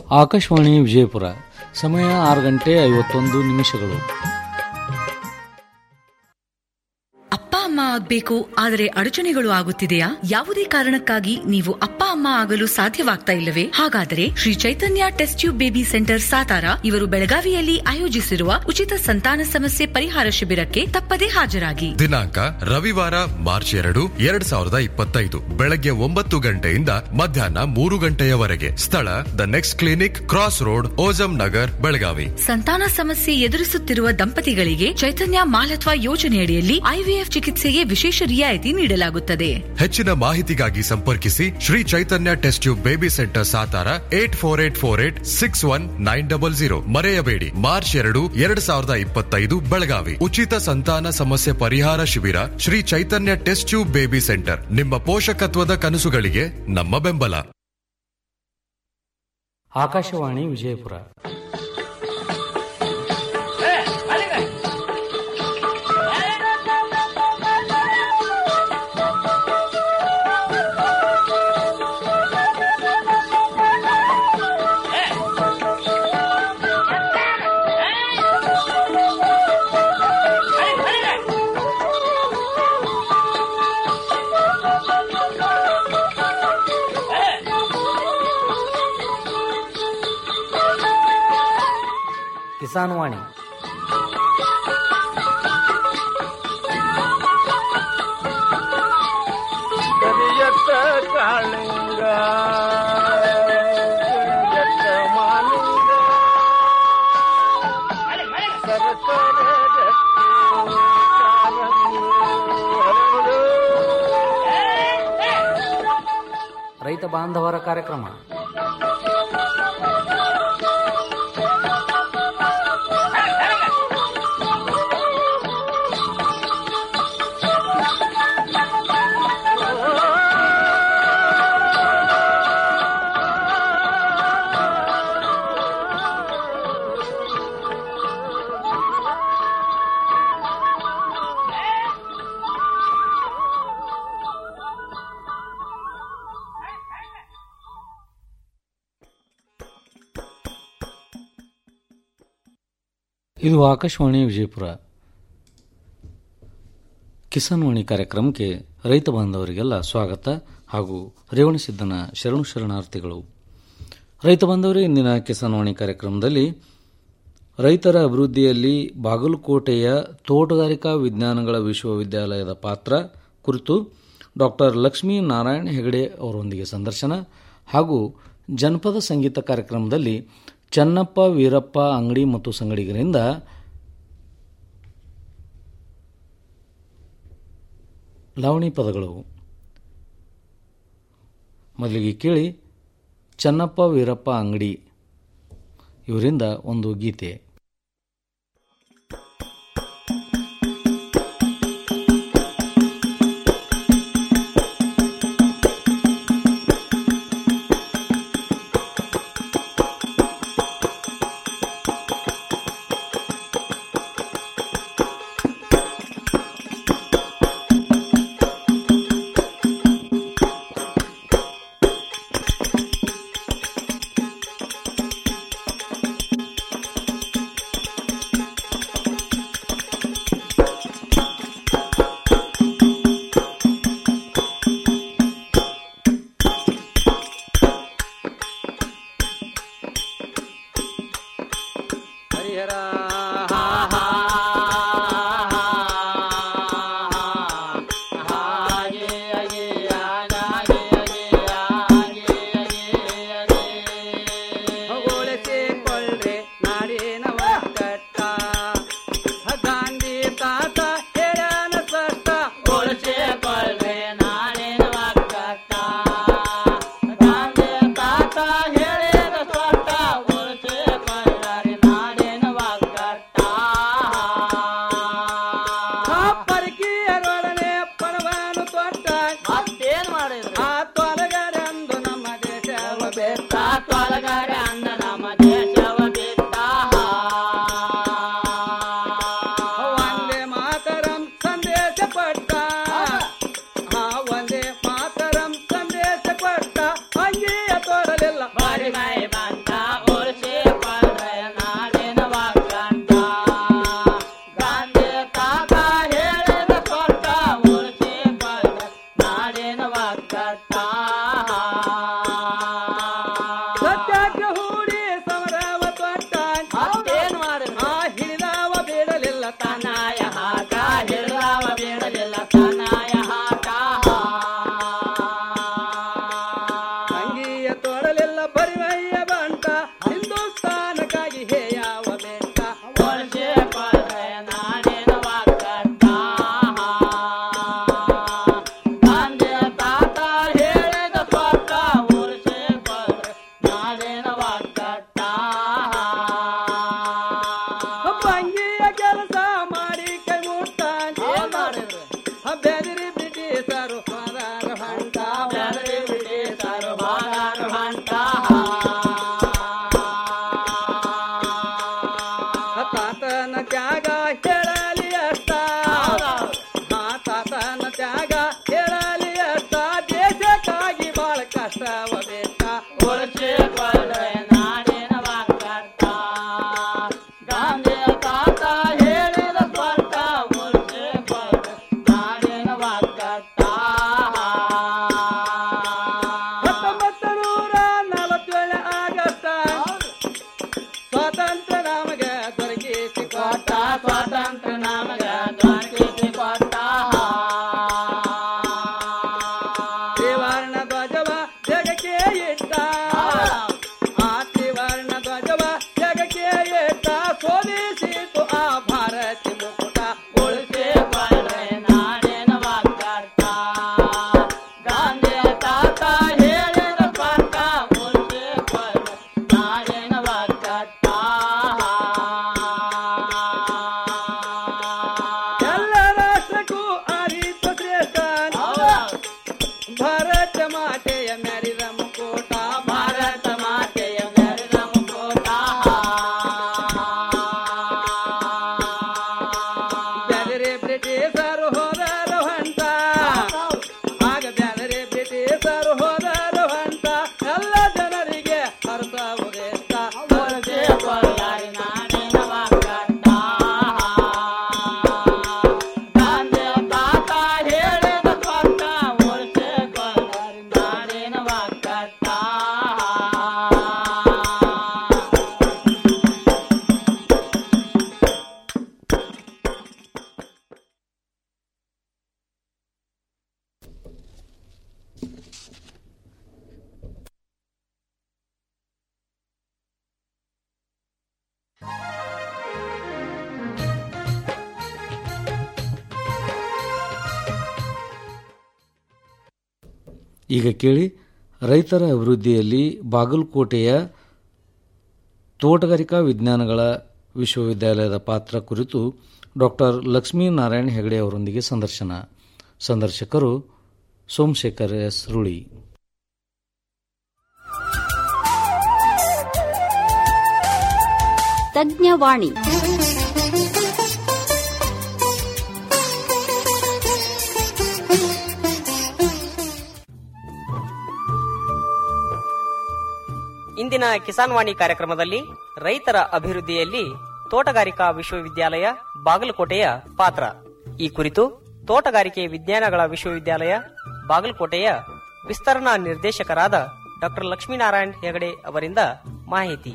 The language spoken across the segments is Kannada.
ಆಕಾಶವಾಣಿ ವಿಜಯಪುರ ಸಮಯ ಆರು ಗಂಟೆ ಐವತ್ತೊಂದು ನಿಮಿಷಗಳು ಅಪ್ಪ ಅಮ್ಮ ಆಗ್ಬೇಕು ಆದರೆ ಅಡಚಣೆಗಳು ಆಗುತ್ತಿದೆಯಾ ಯಾವುದೇ ಕಾರಣಕ್ಕಾಗಿ ನೀವು ಅಪ್ಪ ಅಮ್ಮ ಆಗಲು ಸಾಧ್ಯವಾಗ್ತಾ ಇಲ್ಲವೇ ಹಾಗಾದರೆ Shri Chaitanya test tube baby centre Satara ಇವರು ಬೆಳಗಾವಿಯಲ್ಲಿ ಆಯೋಜಿಸಿರುವ ಉಚಿತ ಸಂತಾನ ಸಮಸ್ಯೆ ಪರಿಹಾರ ಶಿಬಿರಕ್ಕೆ ತಪ್ಪದೇ ಹಾಜರಾಗಿ ದಿನಾಂಕ ರವಿವಾರ ಮಾರ್ಚ್ ಎರಡು ಎರಡ್ ಸಾವಿರದ ಇಪ್ಪತ್ತೈದು ಬೆಳಗ್ಗೆ ಒಂಬತ್ತು ಗಂಟೆಯಿಂದ ಮಧ್ಯಾಹ್ನ ಮೂರು ಗಂಟೆಯವರೆಗೆ ಸ್ಥಳ the next clinic cross road ಓಜಂ ನಗರ್ ಬೆಳಗಾವಿ ಸಂತಾನ ಸಮಸ್ಯೆ ಎದುರಿಸುತ್ತಿರುವ ದಂಪತಿಗಳಿಗೆ ಚೈತನ್ಯ ಮಾಲತ್ವ ಯೋಜನೆಯಡಿಯಲ್ಲಿ ಐವಿಎಫ್ ಚಿಕಿತ್ಸೆಗೆ ವಿಶೇಷ ರಿಯಾಯಿತಿ ನೀಡಲಾಗುತ್ತದೆ ಹೆಚ್ಚಿನ ಮಾಹಿತಿಗಾಗಿ ಸಂಪರ್ಕಿಸಿ Shri Chaitanya test tube baby centre Satara eight four eight four eight six one nine double zero ಮರೆಯಬೇಡಿ ಮಾರ್ಚ್ ಎರಡು ಎರಡ್ ಸಾವಿರದ ಇಪ್ಪತ್ತೈದು ಬೆಳಗಾವಿ ಉಚಿತ ಸಂತಾನ ಸಮಸ್ಯೆ ಪರಿಹಾರ ಶಿಬಿರ Shri Chaitanya test tube baby centre ನಿಮ್ಮ ಪೋಷಕತ್ವದ ಕನಸುಗಳಿಗೆ ನಮ್ಮ ಬೆಂಬಲ ಆಕಾಶವಾಣಿ ವಿಜಯಪುರ ಕಿಸಾನ್ ವಾಣಿ ಕರಿಯತ್ತ ಕಾಳಿಂಗ ಕರಿಯತ್ತ ಮಾಲಿಂಗ ಸರಸರ ರತ್ನ ಕಾಲಂಗು ಹರಳು. ರೈತ ಬಾಂಧವರ ಕಾರ್ಯಕ್ರಮ ಇದು ಆಕಾಶವಾಣಿ ವಿಜಯಪುರ ಕಿಸಾನ್ ವಾಣಿ ಕಾರ್ಯಕ್ರಮಕ್ಕೆ ರೈತ ಬಾಂಧವರಿಗೆಲ್ಲ ಸ್ವಾಗತ ಹಾಗೂ ರೇವಣಸಿದ್ದನ ಶರಣು ಶರಣಾರ್ಥಿಗಳು ರೈತ ಬಾಂಧವರೇ ಇಂದಿನ ಕಿಸಾನ್ ವಾಣಿ ಕಾರ್ಯಕ್ರಮದಲ್ಲಿ ರೈತರ ಅಭಿವೃದ್ಧಿಯಲ್ಲಿ ಬಾಗಲಕೋಟೆಯ ತೋಟಗಾರಿಕಾ ವಿಜ್ಞಾನಗಳ ವಿಶ್ವವಿದ್ಯಾಲಯದ ಪಾತ್ರ ಕುರಿತು ಡಾಕ್ಟರ್ ಲಕ್ಷ್ಮೀ ನಾರಾಯಣ ಹೆಗಡೆ ಅವರೊಂದಿಗೆ ಸಂದರ್ಶನ ಹಾಗೂ ಜನಪದ ಸಂಗೀತ ಕಾರ್ಯಕ್ರಮದಲ್ಲಿ ಚನ್ನಪ್ಪ ವೀರಪ್ಪ ಅಂಗಡಿ ಮತ್ತು ಸಂಗಡಿಗರಿಂದ ಲಾವಣಿ ಪದಗಳು ಮೊದಲಿಗೆ ಕೇಳಿ ಚನ್ನಪ್ಪ ವೀರಪ್ಪ ಅಂಗಡಿ ಇವರಿಂದ ಒಂದು ಗೀತೆ ಹರಿಹರ ಹೊಗಳಿಸಿಕೊಳ್ಳ್ರಿ ನಾಡಿನ ಒಕ್ಕಟ್ಟ ಗಾಂಧಿ ತಾತ ಹೇಳ್ಯಾನ ಸಟ್ಟ ಹೊಗಳಿಸಿಕೊಳ್ಳ್ರಿ ನಾಡಿನ ಒಕ್ಕಟ್ಟ ಗಾಂಧಿ ತಾತ ಹೇಳಿದ ಸಟ್ಟ ಹೊಗಳಿಸಿಕೊಳ್ಳ್ರಿ ನಾಡಿನ ಒಕ್ಕಟ್ಟ ಇಟ್ಟ ಆ ತ್ರಿವರ್ಣ ಧ್ವಜವ ಜಗಕ್ಕೆ ಇಟ್ಟ ಸೋಲಿಸಿತು ಆ ಭಾರತಿ ಮುಕುಟ ಉಳಿಸಿ ಬಲ್ರೆ ನಾಡಿನ ವಾಗ್ದಾಟ ಗಾಂಧಿ ತಾತ ಹೇಳಿದ ಪಟ್ಟ ಉಳಿಸಿ ಬಲ್ರೆ ನಾಡಿನ ವಾಗ್ದಾಟ ಎಲ್ಲ ರಾಷ್ಟ್ರಕ್ಕೂ ಅರಿತ ಶ್ರೇಷ್ಠ ಭಾರತ ಮಾತೆಯ ಮೆರಿದ ಮುಕೋಟ ಭಾರತ ಮಾತೆಯ ಮೆರಿದ ಮುಕೋಟ ಬೆದರಿ ಬ್ರಿಟಿಷರು ಹೋದರು ಹೊಂಟ ಆಗ ಬೆದರಿ ಬ್ರಿಟಿಷರು ಹೋದರು ಹೊಂಟ ಎಲ್ಲ ಜನರಿಗೆ ಹರ್ತ ಉದೇಶ ಹೊರಗೆ ಬಳ್ಳಾರಿ ನಾಡಿನ ವಾಗ್ದಾಟ. ಗಾಂಧಿ ತಾತ ಹೇಳಿದ ಸ್ವಂತ ಉಳಿಸಿ ಬಳ್ಳಾರಿ ನಾಡಿನ ವಾಗ್ದಾಟ. ಈಗ ಕೇಳಿ ರೈತರ ಅಭಿವೃದ್ಧಿಯಲ್ಲಿ ಬಾಗಲಕೋಟೆಯ ತೋಟಗಾರಿಕಾ ವಿಜ್ಞಾನಗಳ ವಿಶ್ವವಿದ್ಯಾಲಯದ ಪಾತ್ರ ಕುರಿತು ಡಾಕ್ಟರ್ ಲಕ್ಷ್ಮೀನಾರಾಯಣ ಹೆಗಡೆ ಅವರೊಂದಿಗೆ ಸಂದರ್ಶನ ಸಂದರ್ಶಕರು ಸೋಮಶೇಖರ್ ಎಸ್ ರುಳಿ ತಜ್ಞವಾಣಿ ಇಂದಿನ ಕಿಸಾನ್ ವಾಣಿ ಕಾರ್ಯಕ್ರಮದಲ್ಲಿ ರೈತರ ಅಭಿವೃದ್ಧಿಯಲ್ಲಿ ತೋಟಗಾರಿಕಾ ವಿಶ್ವವಿದ್ಯಾಲಯ ಬಾಗಲಕೋಟೆಯ ಪಾತ್ರ ಈ ಕುರಿತು ತೋಟಗಾರಿಕೆ ವಿಜ್ಞಾನಗಳ ವಿಶ್ವವಿದ್ಯಾಲಯ ಬಾಗಲಕೋಟೆಯ ವಿಸ್ತರಣಾ ನಿರ್ದೇಶಕರಾದ ಡಾಕ್ಟರ್ ಲಕ್ಷ್ಮೀನಾರಾಯಣ್ ಹೆಗಡೆ ಅವರಿಂದ ಮಾಹಿತಿ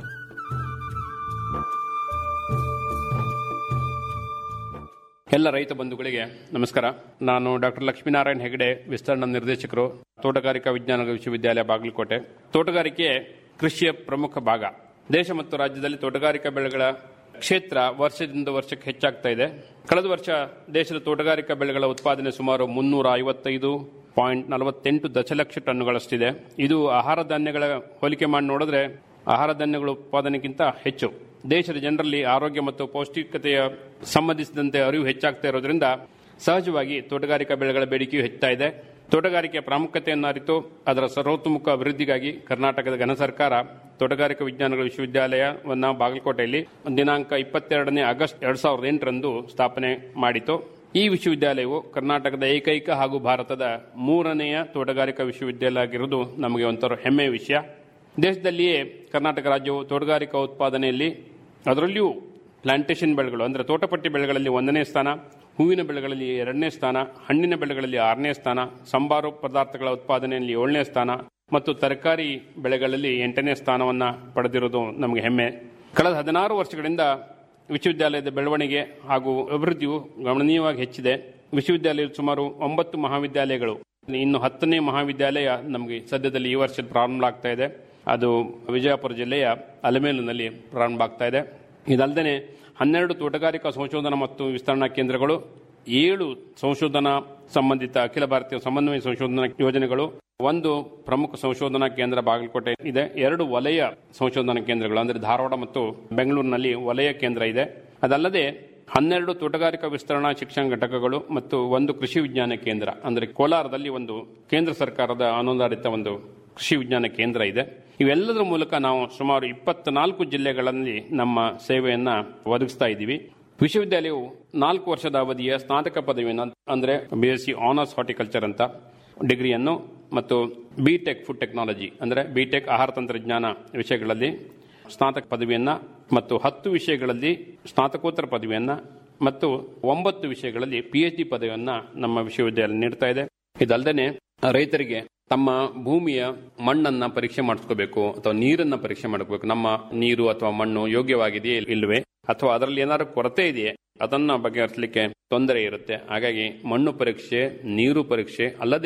ಎಲ್ಲ ರೈತ ಬಂಧುಗಳಿಗೆ ನಮಸ್ಕಾರ ನಾನು ಡಾಕ್ಟರ್ ಲಕ್ಷ್ಮೀನಾರಾಯಣ್ ಹೆಗಡೆ ವಿಸ್ತರಣಾ ನಿರ್ದೇಶಕರು ತೋಟಗಾರಿಕಾ ವಿಜ್ಞಾನಗಳ ವಿಶ್ವವಿದ್ಯಾಲಯ ಬಾಗಲಕೋಟೆ ತೋಟಗಾರಿಕೆ ಕೃಷಿಯ ಪ್ರಮುಖ ಭಾಗ ದೇಶ ಮತ್ತು ರಾಜ್ಯದಲ್ಲಿ ತೋಟಗಾರಿಕಾ ಬೆಳೆಗಳ ಕ್ಷೇತ್ರ ವರ್ಷದಿಂದ ವರ್ಷಕ್ಕೆ ಹೆಚ್ಚಾಗ್ತಾ ಇದೆ ಕಳೆದ ವರ್ಷ ದೇಶದ ತೋಟಗಾರಿಕಾ ಬೆಳೆಗಳ ಉತ್ಪಾದನೆ ಸುಮಾರು ಮುನ್ನೂರ ಐವತ್ತೈದು ಪಾಯಿಂಟ್ ನಲವತ್ತೆಂಟು ದಶಲಕ್ಷ ಟನ್ನುಗಳಷ್ಟಿದೆ ಇದು ಆಹಾರ ಧಾನ್ಯಗಳ ಹೋಲಿಕೆ ಮಾಡಿ ನೋಡಿದ್ರೆ ಆಹಾರ ಧಾನ್ಯಗಳ ಉತ್ಪಾದನೆಗಿಂತ ಹೆಚ್ಚು ದೇಶದ ಜನರಲ್ಲಿ ಆರೋಗ್ಯ ಮತ್ತು ಪೌಷ್ಟಿಕತೆಯ ಸಂಬಂಧಿಸಿದಂತೆ ಅರಿವು ಹೆಚ್ಚಾಗ್ತಾ ಇರೋದ್ರಿಂದ ಸಹಜವಾಗಿ ತೋಟಗಾರಿಕಾ ಬೆಳೆಗಳ ಬೇಡಿಕೆಯು ಹೆಚ್ಚುತ್ತಾ ಇದೆ ತೋಟಗಾರಿಕೆಯ ಪ್ರಾಮುಖ್ಯತೆಯನ್ನು ಅರಿತು ಅದರ ಸರ್ವತೋಮುಖ ಅಭಿವೃದ್ಧಿಗಾಗಿ ಕರ್ನಾಟಕದ ಘನ ಸರ್ಕಾರ ತೋಟಗಾರಿಕಾ ವಿಜ್ಞಾನಗಳ ವಿಶ್ವವಿದ್ಯಾಲಯವನ್ನು ಬಾಗಲಕೋಟೆಯಲ್ಲಿ ದಿನಾಂಕ ಇಪ್ಪತ್ತೆರಡನೇ ಆಗಸ್ಟ್ ಎರಡ್ ಸಾವಿರದ ಎಂಟರಂದು ಸ್ಥಾಪನೆ ಮಾಡಿತು ಈ ವಿಶ್ವವಿದ್ಯಾಲಯವು ಕರ್ನಾಟಕದ ಏಕೈಕ ಹಾಗೂ ಭಾರತದ ಮೂರನೆಯ ತೋಟಗಾರಿಕಾ ವಿಶ್ವವಿದ್ಯಾಲಯ ಆಗಿರುವುದು ನಮಗೆ ಒಂಥರ ಹೆಮ್ಮೆಯ ವಿಷಯ ದೇಶದಲ್ಲಿಯೇ ಕರ್ನಾಟಕ ರಾಜ್ಯವು ತೋಟಗಾರಿಕಾ ಉತ್ಪಾದನೆಯಲ್ಲಿ ಅದರಲ್ಲಿಯೂ ಪ್ಲಾಂಟೇಶನ್ ಬೆಳೆಗಳು ಅಂದರೆ ತೋಟಪಟ್ಟಿ ಬೆಳೆಗಳಲ್ಲಿ ಒಂದನೇ ಸ್ಥಾನ ಹೂವಿನ ಬೆಳೆಗಳಲ್ಲಿ ಎರಡನೇ ಸ್ಥಾನ ಹಣ್ಣಿನ ಬೆಳೆಗಳಲ್ಲಿ ಆರನೇ ಸ್ಥಾನ ಸಂಬಾರು ಪದಾರ್ಥಗಳ ಉತ್ಪಾದನೆಯಲ್ಲಿ ಏಳನೇ ಸ್ಥಾನ ಮತ್ತು ತರಕಾರಿ ಬೆಳೆಗಳಲ್ಲಿ ಎಂಟನೇ ಸ್ಥಾನವನ್ನು ಪಡೆದಿರುವುದು ನಮಗೆ ಹೆಮ್ಮೆ ಕಳೆದ ಹದಿನಾರು ವರ್ಷಗಳಿಂದ ವಿಶ್ವವಿದ್ಯಾಲಯದ ಬೆಳವಣಿಗೆ ಹಾಗೂ ಅಭಿವೃದ್ಧಿಯು ಗಣನೀಯವಾಗಿ ಹೆಚ್ಚಿದೆ ವಿಶ್ವವಿದ್ಯಾಲಯದ ಸುಮಾರು ಒಂಬತ್ತು ಮಹಾವಿದ್ಯಾಲಯಗಳು ಇನ್ನು ಹತ್ತನೇ ಮಹಾವಿದ್ಯಾಲಯ ನಮಗೆ ಸದ್ಯದಲ್ಲಿ ಈ ವರ್ಷ ಪ್ರಾರಂಭ ಆಗ್ತಾ ಇದೆ ಅದು ವಿಜಯಪುರ ಜಿಲ್ಲೆಯ ಅಲಮೇಲಿನಲ್ಲಿ ಪ್ರಾರಂಭ ಆಗ್ತಾ ಇದೆ ಇದಲ್ಲದೆ ಹನ್ನೆರಡು ತೋಟಗಾರಿಕಾ ಸಂಶೋಧನಾ ಮತ್ತು ವಿಸ್ತರಣಾ ಕೇಂದ್ರಗಳು ಏಳು ಸಂಶೋಧನಾ ಸಂಬಂಧಿತ ಅಖಿಲ ಭಾರತೀಯ ಸಮನ್ವಯ ಸಂಶೋಧನಾ ಯೋಜನೆಗಳು ಒಂದು ಪ್ರಮುಖ ಸಂಶೋಧನಾ ಕೇಂದ್ರ ಬಾಗಲಕೋಟೆ ಇದೆ ಎರಡು ವಲಯ ಸಂಶೋಧನಾ ಕೇಂದ್ರಗಳು ಅಂದರೆ ಧಾರವಾಡ ಮತ್ತು ಬೆಂಗಳೂರಿನಲ್ಲಿ ವಲಯ ಕೇಂದ್ರ ಇದೆ ಅದಲ್ಲದೆ ಹನ್ನೆರಡು ತೋಟಗಾರಿಕಾ ವಿಸ್ತರಣಾ ಶಿಕ್ಷಣ ಘಟಕಗಳು ಮತ್ತು ಒಂದು ಕೃಷಿ ವಿಜ್ಞಾನ ಕೇಂದ್ರ ಅಂದರೆ ಕೋಲಾರದಲ್ಲಿ ಒಂದು ಕೇಂದ್ರ ಸರ್ಕಾರದ ಅನುದಾನಿತ ಒಂದು ಕೃಷಿ ವಿಜ್ಞಾನ ಕೇಂದ್ರ ಇದೆ ಇವೆಲ್ಲದರ ಮೂಲಕ ನಾವು ಸುಮಾರು ಇಪ್ಪತ್ನಾಲ್ಕು ಜಿಲ್ಲೆಗಳಲ್ಲಿ ನಮ್ಮ ಸೇವೆಯನ್ನ ಒದಗಿಸ್ತಾ ಇದ್ದೀವಿ ವಿಶ್ವವಿದ್ಯಾಲಯವು ನಾಲ್ಕು ವರ್ಷದ ಅವಧಿಯ ಸ್ನಾತಕ ಪದವಿಯನ್ನು ಅಂದರೆ B S C honours horticulture ಅಂತ ಡಿಗ್ರಿಯನ್ನು ಮತ್ತು ಬಿ ಟೆಕ್ ಫುಡ್ ಟೆಕ್ನಾಲಜಿ ಅಂದರೆ ಬಿ ಟೆಕ್ ಆಹಾರ ತಂತ್ರಜ್ಞಾನ ವಿಷಯಗಳಲ್ಲಿ ಸ್ನಾತಕ ಪದವಿಯನ್ನ ಮತ್ತು ಹತ್ತು ವಿಷಯಗಳಲ್ಲಿ ಸ್ನಾತಕೋತ್ತರ ಪದವಿಯನ್ನ ಮತ್ತು ಒಂಬತ್ತು ವಿಷಯಗಳಲ್ಲಿ ಪಿಎಚ್ ಡಿ ಪದವಿಯನ್ನ ನಮ್ಮ ವಿಶ್ವವಿದ್ಯಾಲಯ ನೀಡ್ತಾ ಇದೆ ಇದಲ್ಲದೆ ರೈತರಿಗೆ ತಮ್ಮ ಭೂಮಿಯ ಮಣ್ಣನ್ನ ಪರೀಕ್ಷೆ ಮಾಡಿಸ್ಕೋಬೇಕು ಅಥವಾ ನೀರನ್ನ ಪರೀಕ್ಷೆ ಮಾಡ್ಕೋಬೇಕು ನಮ್ಮ ನೀರು ಅಥವಾ ಮಣ್ಣು ಯೋಗ್ಯವಾಗಿದೆಯೇ ಇಲ್ಲವೇ ಅಥವಾ ಅದರಲ್ಲಿ ಏನಾದ್ರು ಕೊರತೆ ಇದೆಯೇ ಅದನ್ನ ಬಗೆಹರಿಸಲಿಕ್ಕೆ ತೊಂದರೆ ಇರುತ್ತೆ ಹಾಗಾಗಿ ಮಣ್ಣು ಪರೀಕ್ಷೆ ನೀರು ಪರೀಕ್ಷೆ ಅಲ್ಲದೆ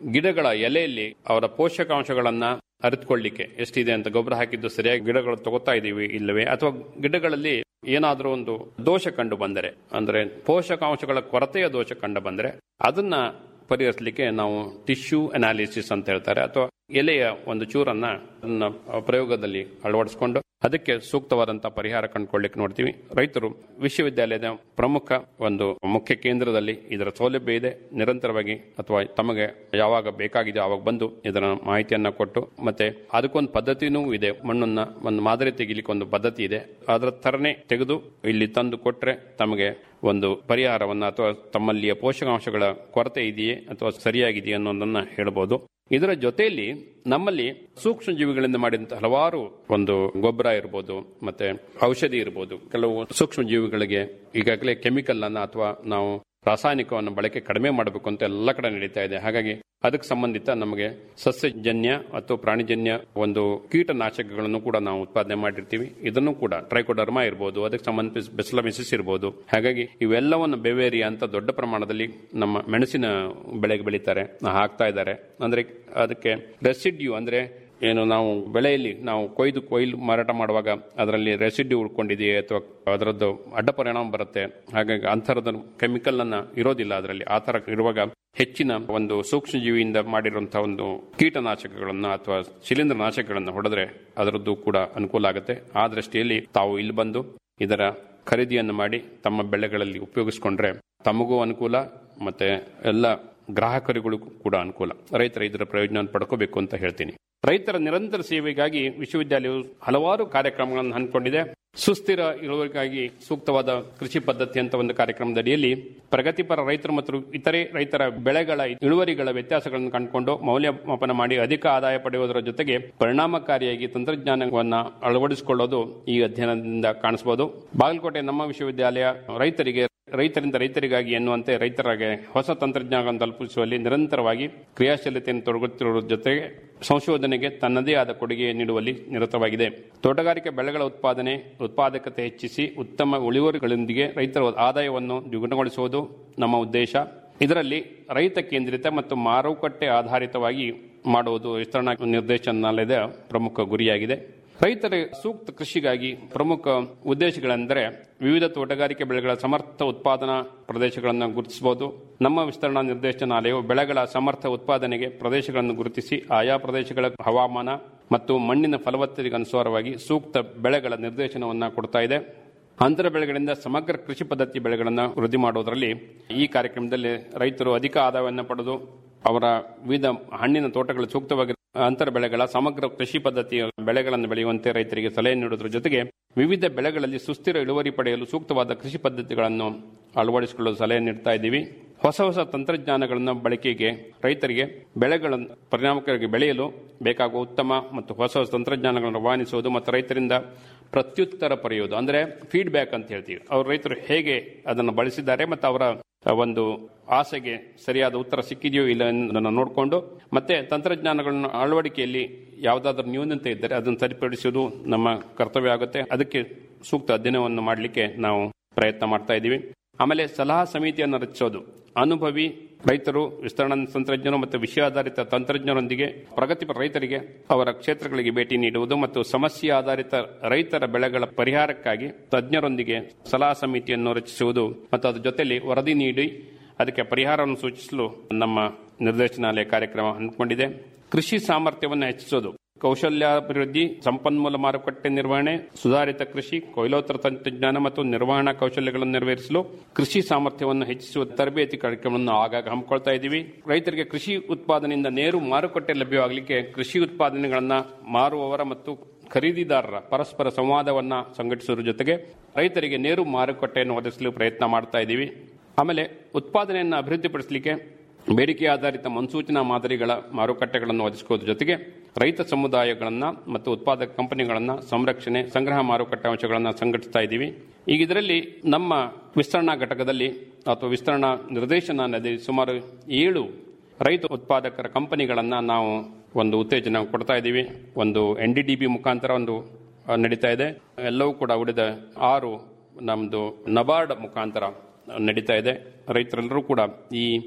ಗಿಡಗಳ ಎಲೆಯಲ್ಲಿ ಅವರ ಪೋಷಕಾಂಶಗಳನ್ನ ಅರಿತುಕೊಳ್ಳಿಕ್ಕೆ ಎಷ್ಟಿದೆ ಅಂತ ಗೊಬ್ಬರ ಹಾಕಿದ್ದು ಸರಿಯಾಗಿ ಗಿಡಗಳು ತಗೋತಾ ಇದೀವಿ ಇಲ್ಲವೇ ಅಥವಾ ಗಿಡಗಳಲ್ಲಿ ಏನಾದರೂ ಒಂದು ದೋಷ ಕಂಡು ಬಂದರೆ ಅಂದ್ರೆ ಪೋಷಕಾಂಶಗಳ ಕೊರತೆಯ ದೋಷ ಕಂಡು ಬಂದರೆ ಅದನ್ನ ಪರಿಹರಿಸಲಿಕ್ಕೆ ನಾವು ಟಿಶ್ಯೂ ಅನಾಲಿಸಿಸ್ ಅಂತ ಹೇಳ್ತಾರೆ ಅಥವಾ ಎಲೆಯ ಒಂದು ಚೂರನ್ನ ಅದನ್ನ ಪ್ರಯೋಗದಲ್ಲಿ ಅಳವಡಿಸಿಕೊಂಡು ಅದಕ್ಕೆ ಸೂಕ್ತವಾದಂತಹ ಪರಿಹಾರ ಕಂಡುಕೊಳ್ಳಿಕ್ಕೆ ನೋಡ್ತೀವಿ ರೈತರು ವಿಶ್ವವಿದ್ಯಾಲಯದ ಪ್ರಮುಖ ಒಂದು ಮುಖ್ಯ ಕೇಂದ್ರದಲ್ಲಿ ಇದರ ಸೌಲಭ್ಯ ಇದೆ ನಿರಂತರವಾಗಿ ಅಥವಾ ತಮಗೆ ಯಾವಾಗ ಬೇಕಾಗಿದೆ ಆವಾಗ ಬಂದು ಇದರ ಮಾಹಿತಿಯನ್ನ ಕೊಟ್ಟು ಮತ್ತೆ ಅದಕ್ಕೊಂದು ಪದ್ಧತಿನೂ ಇದೆ ಮಣ್ಣನ್ನ ಒಂದು ಮಾದರಿ ತೆಗಿಲಿಕ್ಕೆ ಒಂದು ಪದ್ಧತಿ ಇದೆ ಅದರ ತರನೇ ತೆಗೆದು ಇಲ್ಲಿ ತಂದು ಕೊಟ್ರೆ ತಮಗೆ ಒಂದು ಪರಿಹಾರವನ್ನ ಅಥವಾ ತಮ್ಮಲ್ಲಿಯ ಪೋಷಕಾಂಶಗಳ ಕೊರತೆ ಇದೆಯೇ ಅಥವಾ ಸರಿಯಾಗಿದೆಯೇ ಅನ್ನೋದನ್ನ ಹೇಳ್ಬೋದು ಇದರ ಜೊತೆಯಲ್ಲಿ ನಮ್ಮಲ್ಲಿ ಸೂಕ್ಷ್ಮ ಜೀವಿಗಳಿಂದ ಮಾಡಿದಂತಹ ಹಲವಾರು ಒಂದು ಗೊಬ್ಬರ ಇರ್ಬೋದು ಮತ್ತೆ ಔಷಧಿ ಇರ್ಬೋದು ಕೆಲವು ಸೂಕ್ಷ್ಮ ಜೀವಿಗಳಿಗೆ ಈಗಾಗಲೇ ಕೆಮಿಕಲ್ ಅನ್ನ ಅಥವಾ ನಾವು ರಾಸಾಯನಿಕವನ್ನು ಬಳಕೆ ಕಡಿಮೆ ಮಾಡಬೇಕು ಅಂತ ಎಲ್ಲ ಕಡೆ ನಡೀತಾ ಇದೆ ಹಾಗಾಗಿ ಅದಕ್ಕೆ ಸಂಬಂಧಿತ ನಮಗೆ ಸಸ್ಯಜನ್ಯ ಅಥವಾ ಪ್ರಾಣಿಜನ್ಯ ಒಂದು ಕೀಟನಾಶಕಗಳನ್ನು ಕೂಡ ನಾವು ಉತ್ಪಾದನೆ ಮಾಡಿರ್ತೀವಿ ಇದನ್ನು ಕೂಡ ಟ್ರೈಕೋಡರ್ಮಾ ಇರ್ಬೋದು ಅದಕ್ಕೆ ಸಂಬಂಧಿಸಿದ ಬೆಸ್ಲಮಿಸಿಸ್ ಇರ್ಬೋದು ಹಾಗಾಗಿ ಇವೆಲ್ಲವನ್ನು ಬೆವೇರಿಯಾ ಅಂತ ದೊಡ್ಡ ಪ್ರಮಾಣದಲ್ಲಿ ನಮ್ಮ ಮೆಣಸಿನ ಬೆಳೆಗೆ ಬೆಳೀತಾರೆ ಹಾಕ್ತಾ ಇದ್ದಾರೆ ಅಂದ್ರೆ ಅದಕ್ಕೆ ರೆಸಿಡ್ಯೂ ಅಂದ್ರೆ ಏನು ನಾವು ಬೆಳೆಯಲ್ಲಿ ನಾವು ಕೊಯ್ದು ಕೊಯ್ಲು ಮಾರಾಟ ಮಾಡುವಾಗ ಅದರಲ್ಲಿ ರೆಸಿಡ್ಯೂ ಉಳ್ಕೊಂಡಿದೆಯೇ ಅಥವಾ ಅದರದ್ದು ಅಡ್ಡ ಪರಿಣಾಮ ಬರುತ್ತೆ ಹಾಗಾಗಿ ಅಂಥರದ ಕೆಮಿಕಲ್ ಅನ್ನ ಇರೋದಿಲ್ಲ ಅದರಲ್ಲಿ ಆ ತರ ಇರುವಾಗ ಹೆಚ್ಚಿನ ಒಂದು ಸೂಕ್ಷ್ಮ ಜೀವಿಯಿಂದ ಮಾಡಿರುವಂತಹ ಒಂದು ಕೀಟನಾಶಕಗಳನ್ನ ಅಥವಾ ಶಿಲೀಂಧ್ರ ನಾಶಕಗಳನ್ನ ಹೊಡೆದ್ರೆ ಅದರದ್ದು ಕೂಡ ಅನುಕೂಲ ಆಗುತ್ತೆ ಆ ದೃಷ್ಟಿಯಲ್ಲಿ ತಾವು ಇಲ್ಲಿ ಬಂದು ಇದರ ಖರೀದಿಯನ್ನು ಮಾಡಿ ತಮ್ಮ ಬೆಳೆಗಳಲ್ಲಿ ಉಪಯೋಗಿಸಿಕೊಂಡ್ರೆ ತಮಗೂ ಅನುಕೂಲ ಮತ್ತೆ ಎಲ್ಲ ಗ್ರಾಹಕರಿಗೂ ಕೂಡ ಅನುಕೂಲ ರೈತರ ಇದರ ಪ್ರಯೋಜನ ಪಡ್ಕೋಬೇಕು ಅಂತ ಹೇಳ್ತೀನಿ ರೈತರ ನಿರಂತರ ಸೇವೆಗಾಗಿ ವಿಶ್ವವಿದ್ಯಾಲಯವು ಹಲವಾರು ಕಾರ್ಯಕ್ರಮಗಳನ್ನು ಹಮ್ಮಿಕೊಂಡಿದೆ ಸುಸ್ಥಿರ ಇಳುವರಿಗಾಗಿ ಸೂಕ್ತವಾದ ಕೃಷಿ ಪದ್ಧತಿ ಅಂತ ಒಂದು ಕಾರ್ಯಕ್ರಮದ ಅಡಿಯಲ್ಲಿ ಪ್ರಗತಿಪರ ರೈತರು ಮತ್ತು ಇತರೆ ರೈತರ ಬೆಳೆಗಳ ಇಳುವರಿಗಳ ವ್ಯತ್ಯಾಸಗಳನ್ನು ಕಂಡುಕೊಂಡು ಮೌಲ್ಯಮಾಪನ ಮಾಡಿ ಅಧಿಕ ಆದಾಯ ಪಡೆಯುವುದರ ಜೊತೆಗೆ ಪರಿಣಾಮಕಾರಿಯಾಗಿ ತಂತ್ರಜ್ಞಾನವನ್ನು ಅಳವಡಿಸಿಕೊಳ್ಳೋದು ಈ ಅಧ್ಯಯನದಿಂದ ಕಾಣಿಸಬಹುದು ಬಾಗಲಕೋಟೆ ನಮ್ಮ ವಿಶ್ವವಿದ್ಯಾಲಯ ರೈತರಿಗೆ ರೈತರಿಂದ ರೈತರಿಗಾಗಿ ಎನ್ನುವಂತೆ ರೈತರಿಗೆ ಹೊಸ ತಂತ್ರಜ್ಞಾನಗಳನ್ನು ತಲುಪಿಸುವಲ್ಲಿ ನಿರಂತರವಾಗಿ ಕ್ರಿಯಾಶೀಲತೆಯನ್ನು ತೊಡಗುತ್ತಿರುವ ಜೊತೆಗೆ ಸಂಶೋಧನೆಗೆ ತನ್ನದೇ ಆದ ಕೊಡುಗೆ ನೀಡುವಲ್ಲಿ ನಿರತವಾಗಿದೆ ತೋಟಗಾರಿಕೆ ಬೆಳೆಗಳ ಉತ್ಪಾದನೆ ಉತ್ಪಾದಕತೆ ಹೆಚ್ಚಿಸಿ ಉತ್ತಮ ಇಳುವರಿಗಳೊಂದಿಗೆ ರೈತರ ಆದಾಯವನ್ನು ದ್ವಿಗುಣಗೊಳಿಸುವುದು ನಮ್ಮ ಉದ್ದೇಶ ಇದರಲ್ಲಿ ರೈತ ಕೇಂದ್ರಿತ ಮತ್ತು ಮಾರುಕಟ್ಟೆ ಆಧಾರಿತವಾಗಿ ಮಾಡುವುದು ವಿಸ್ತರಣಾ ನಿರ್ದೇಶನಾಲಯದ ಪ್ರಮುಖ ಗುರಿಯಾಗಿದೆ ರೈತರ ಸೂಕ್ತ ಕೃಷಿಗಾಗಿ ಪ್ರಮುಖ ಉದ್ದೇಶಗಳೆಂದರೆ ವಿವಿಧ ತೋಟಗಾರಿಕೆ ಬೆಳೆಗಳ ಸಮರ್ಥ ಉತ್ಪಾದನಾ ಪ್ರದೇಶಗಳನ್ನು ಗುರುತಿಸಬಹುದು ನಮ್ಮ ವಿಸ್ತರಣಾ ನಿರ್ದೇಶನಾಲಯವು ಬೆಳೆಗಳ ಸಮರ್ಥ ಉತ್ಪಾದನೆಗೆ ಪ್ರದೇಶಗಳನ್ನು ಗುರುತಿಸಿ ಆಯಾ ಪ್ರದೇಶಗಳ ಹವಾಮಾನ ಮತ್ತು ಮಣ್ಣಿನ ಫಲವತ್ತತೆಗೆ ಅನುಸಾರವಾಗಿ ಸೂಕ್ತ ಬೆಳೆಗಳ ನಿರ್ದೇಶನವನ್ನು ಕೊಡ್ತಾ ಇದೆ ಅಂತರ ಬೆಳೆಗಳಿಂದ ಸಮಗ್ರ ಕೃಷಿ ಪದ್ಧತಿ ಬೆಳೆಗಳನ್ನು ವೃದ್ಧಿ ಮಾಡುವುದರಲ್ಲಿ ಈ ಕಾರ್ಯಕ್ರಮದಲ್ಲಿ ರೈತರು ಅಧಿಕ ಆದಾಯವನ್ನು ಪಡೆದು ಅವರ ವಿವಿಧ ಹಣ್ಣಿನ ತೋಟಗಳು ಸೂಕ್ತವಾಗಿ ಅಂತರ ಬೆಳೆಗಳ ಸಮಗ್ರ ಕೃಷಿ ಪದ್ಧತಿಯ ಬೆಳೆಗಳನ್ನು ಬೆಳೆಯುವಂತೆ ರೈತರಿಗೆ ಸಲಹೆ ನೀಡುವುದರ ಜೊತೆಗೆ ವಿವಿಧ ಬೆಳೆಗಳಲ್ಲಿ ಸುಸ್ಥಿರ ಇಳುವರಿ ಪಡೆಯಲು ಸೂಕ್ತವಾದ ಕೃಷಿ ಪದ್ಧತಿಗಳನ್ನು ಅಳವಡಿಸಿಕೊಳ್ಳಲು ಸಲಹೆ ನೀಡ್ತಾ ಇದ್ದೀವಿ ಹೊಸ ಹೊಸ ತಂತ್ರಜ್ಞಾನಗಳನ್ನು ಬಳಕೆಗೆ ರೈತರಿಗೆ ಬೆಳೆಗಳನ್ನು ಪರಿಣಾಮಕಾರಿಯಾಗಿ ಬೆಳೆಯಲು ಬೇಕಾಗುವ ಉತ್ತಮ ಮತ್ತು ಹೊಸ ಹೊಸ ತಂತ್ರಜ್ಞಾನಗಳನ್ನು ರವಾನಿಸುವುದು ಮತ್ತು ರೈತರಿಂದ ಪ್ರತ್ಯುತ್ತರ ಪಡೆಯುವುದು ಅಂದರೆ ಫೀಡ್ಬ್ಯಾಕ್ ಅಂತ ಹೇಳ್ತೀವಿ ಅವ್ರ ರೈತರು ಹೇಗೆ ಅದನ್ನು ಬಳಸಿದ್ದಾರೆ ಮತ್ತು ಅವರ ಒಂದು ಆಸೆಗೆ ಸರಿಯಾದ ಉತ್ತರ ಸಿಕ್ಕಿದೆಯೋ ಇಲ್ಲ ಅನ್ನೋದನ್ನು ನೋಡಿಕೊಂಡು ಮತ್ತೆ ತಂತ್ರಜ್ಞಾನಗಳನ್ನು ಅಳವಡಿಕೆಯಲ್ಲಿ ಯಾವುದಾದ್ರೂ ನ್ಯೂನತೆ ಇದ್ದರೆ ಅದನ್ನು ಸರಿಪಡಿಸುವುದು ನಮ್ಮ ಕರ್ತವ್ಯ ಆಗುತ್ತೆ ಅದಕ್ಕೆ ಸೂಕ್ತ ಅಧ್ಯಯನವನ್ನು ಮಾಡಲಿಕ್ಕೆ ನಾವು ಪ್ರಯತ್ನ ಮಾಡ್ತಾ ಇದ್ದೀವಿ ಆಮೇಲೆ ಸಲಹಾ ಸಮಿತಿಯನ್ನು ರಚಿಸೋದು ಅನುಭವಿ ರೈತರು ವಿಸ್ತರಣಾ ತಂತ್ರಜ್ಞರು ಮತ್ತು ವಿಷಯಾಧಾರಿತ ತಂತ್ರಜ್ಞರೊಂದಿಗೆ ಪ್ರಗತಿಪರ ರೈತರಿಗೆ ಅವರ ಕ್ಷೇತ್ರಗಳಿಗೆ ಭೇಟಿ ನೀಡುವುದು ಮತ್ತು ಸಮಸ್ಯೆ ಆಧಾರಿತ ರೈತರ ಬೆಳೆಗಳ ಪರಿಹಾರಕ್ಕಾಗಿ ತಜ್ಞರೊಂದಿಗೆ ಸಲಹಾ ಸಮಿತಿಯನ್ನು ರಚಿಸುವುದು ಮತ್ತು ಅದರ ಜೊತೆಯಲ್ಲಿ ವರದಿ ನೀಡಿ ಅದಕ್ಕೆ ಪರಿಹಾರವನ್ನು ಸೂಚಿಸಲು ನಮ್ಮ ನಿರ್ದೇಶನಾಲಯ ಕಾರ್ಯಕ್ರಮ ಹಮ್ಮಿಕೊಂಡಿದೆ ಕೃಷಿ ಸಾಮರ್ಥ್ಯವನ್ನು ಹೆಚ್ಚಿಸೋದು ಕೌಶಲ್ಯಾಭಿವೃದ್ಧಿ ಸಂಪನ್ಮೂಲ ಮಾರುಕಟ್ಟೆ ನಿರ್ವಹಣೆ ಸುಧಾರಿತ ಕೃಷಿ ಕೊಯ್ಲೋತ್ತರ ತಂತ್ರಜ್ಞಾನ ಮತ್ತು ನಿರ್ವಹಣಾ ಕೌಶಲ್ಯಗಳನ್ನು ನೆರವೇರಿಸಲು ಕೃಷಿ ಸಾಮರ್ಥ್ಯವನ್ನು ಹೆಚ್ಚಿಸುವ ತರಬೇತಿ ಕಾರ್ಯಕ್ರಮವನ್ನು ಆಗಾಗ ಹಮ್ಮಿಕೊಳ್ತಾ ಇದ್ದೀವಿ ರೈತರಿಗೆ ಕೃಷಿ ಉತ್ಪಾದನೆಯಿಂದ ನೇರು ಮಾರುಕಟ್ಟೆ ಲಭ್ಯವಾಗಲಿಕ್ಕೆ ಕೃಷಿ ಉತ್ಪಾದನೆಗಳನ್ನು ಮಾರುವವರ ಮತ್ತು ಖರೀದಿದಾರರ ಪರಸ್ಪರ ಸಂವಾದವನ್ನ ಸಂಘಟಿಸುವ ಜೊತೆಗೆ ರೈತರಿಗೆ ನೇರು ಮಾರುಕಟ್ಟೆಯನ್ನು ಒದಗಿಸಲು ಪ್ರಯತ್ನ ಮಾಡ್ತಾ ಇದ್ದೀವಿ ಆಮೇಲೆ ಉತ್ಪಾದನೆಯನ್ನು ಅಭಿವೃದ್ಧಿಪಡಿಸಲಿಕ್ಕೆ ಬೇಡಿಕೆ ಆಧಾರಿತ ಮುನ್ಸೂಚನಾ ಮಾದರಿಗಳ ಮಾರುಕಟ್ಟೆಗಳನ್ನು ಒದಗಿಸುವುದರ ಜೊತೆಗೆ ರೈತ ಸಮುದಾಯಗಳನ್ನು ಮತ್ತು ಉತ್ಪಾದಕ ಕಂಪನಿಗಳನ್ನು ಸಂರಕ್ಷಣೆ ಸಂಗ್ರಹ ಮಾರುಕಟ್ಟೆ ಅಂಶಗಳನ್ನು ಸಂಘಟಿಸ್ತಾ ಇದ್ದೀವಿ ಈಗ ಇದರಲ್ಲಿ ನಮ್ಮ ವಿಸ್ತರಣಾ ಘಟಕದಲ್ಲಿ ಅಥವಾ ವಿಸ್ತರಣಾ ನಿರ್ದೇಶನಾಲಯದಲ್ಲಿ ಸುಮಾರು ಏಳು ರೈತ ಉತ್ಪಾದಕರ ಕಂಪನಿಗಳನ್ನು ನಾವು ಒಂದು ಉತ್ತೇಜನ ಕೊಡ್ತಾ ಇದ್ದೀವಿ ಒಂದು ಎನ್ ಡಿ ಡಿ ಬಿ ಮುಖಾಂತರ ಒಂದು ಆ, ನಡೀತಾ ಇದೆ ಎಲ್ಲವೂ ಕೂಡ ಉಳಿದ ಆರು ನಮ್ಮದು ನಬಾರ್ಡ್ ಮುಖಾಂತರ ನಡೀತಾ ಇದೆ ರೈತರೆಲ್ಲರೂ ಕೂಡ ಈ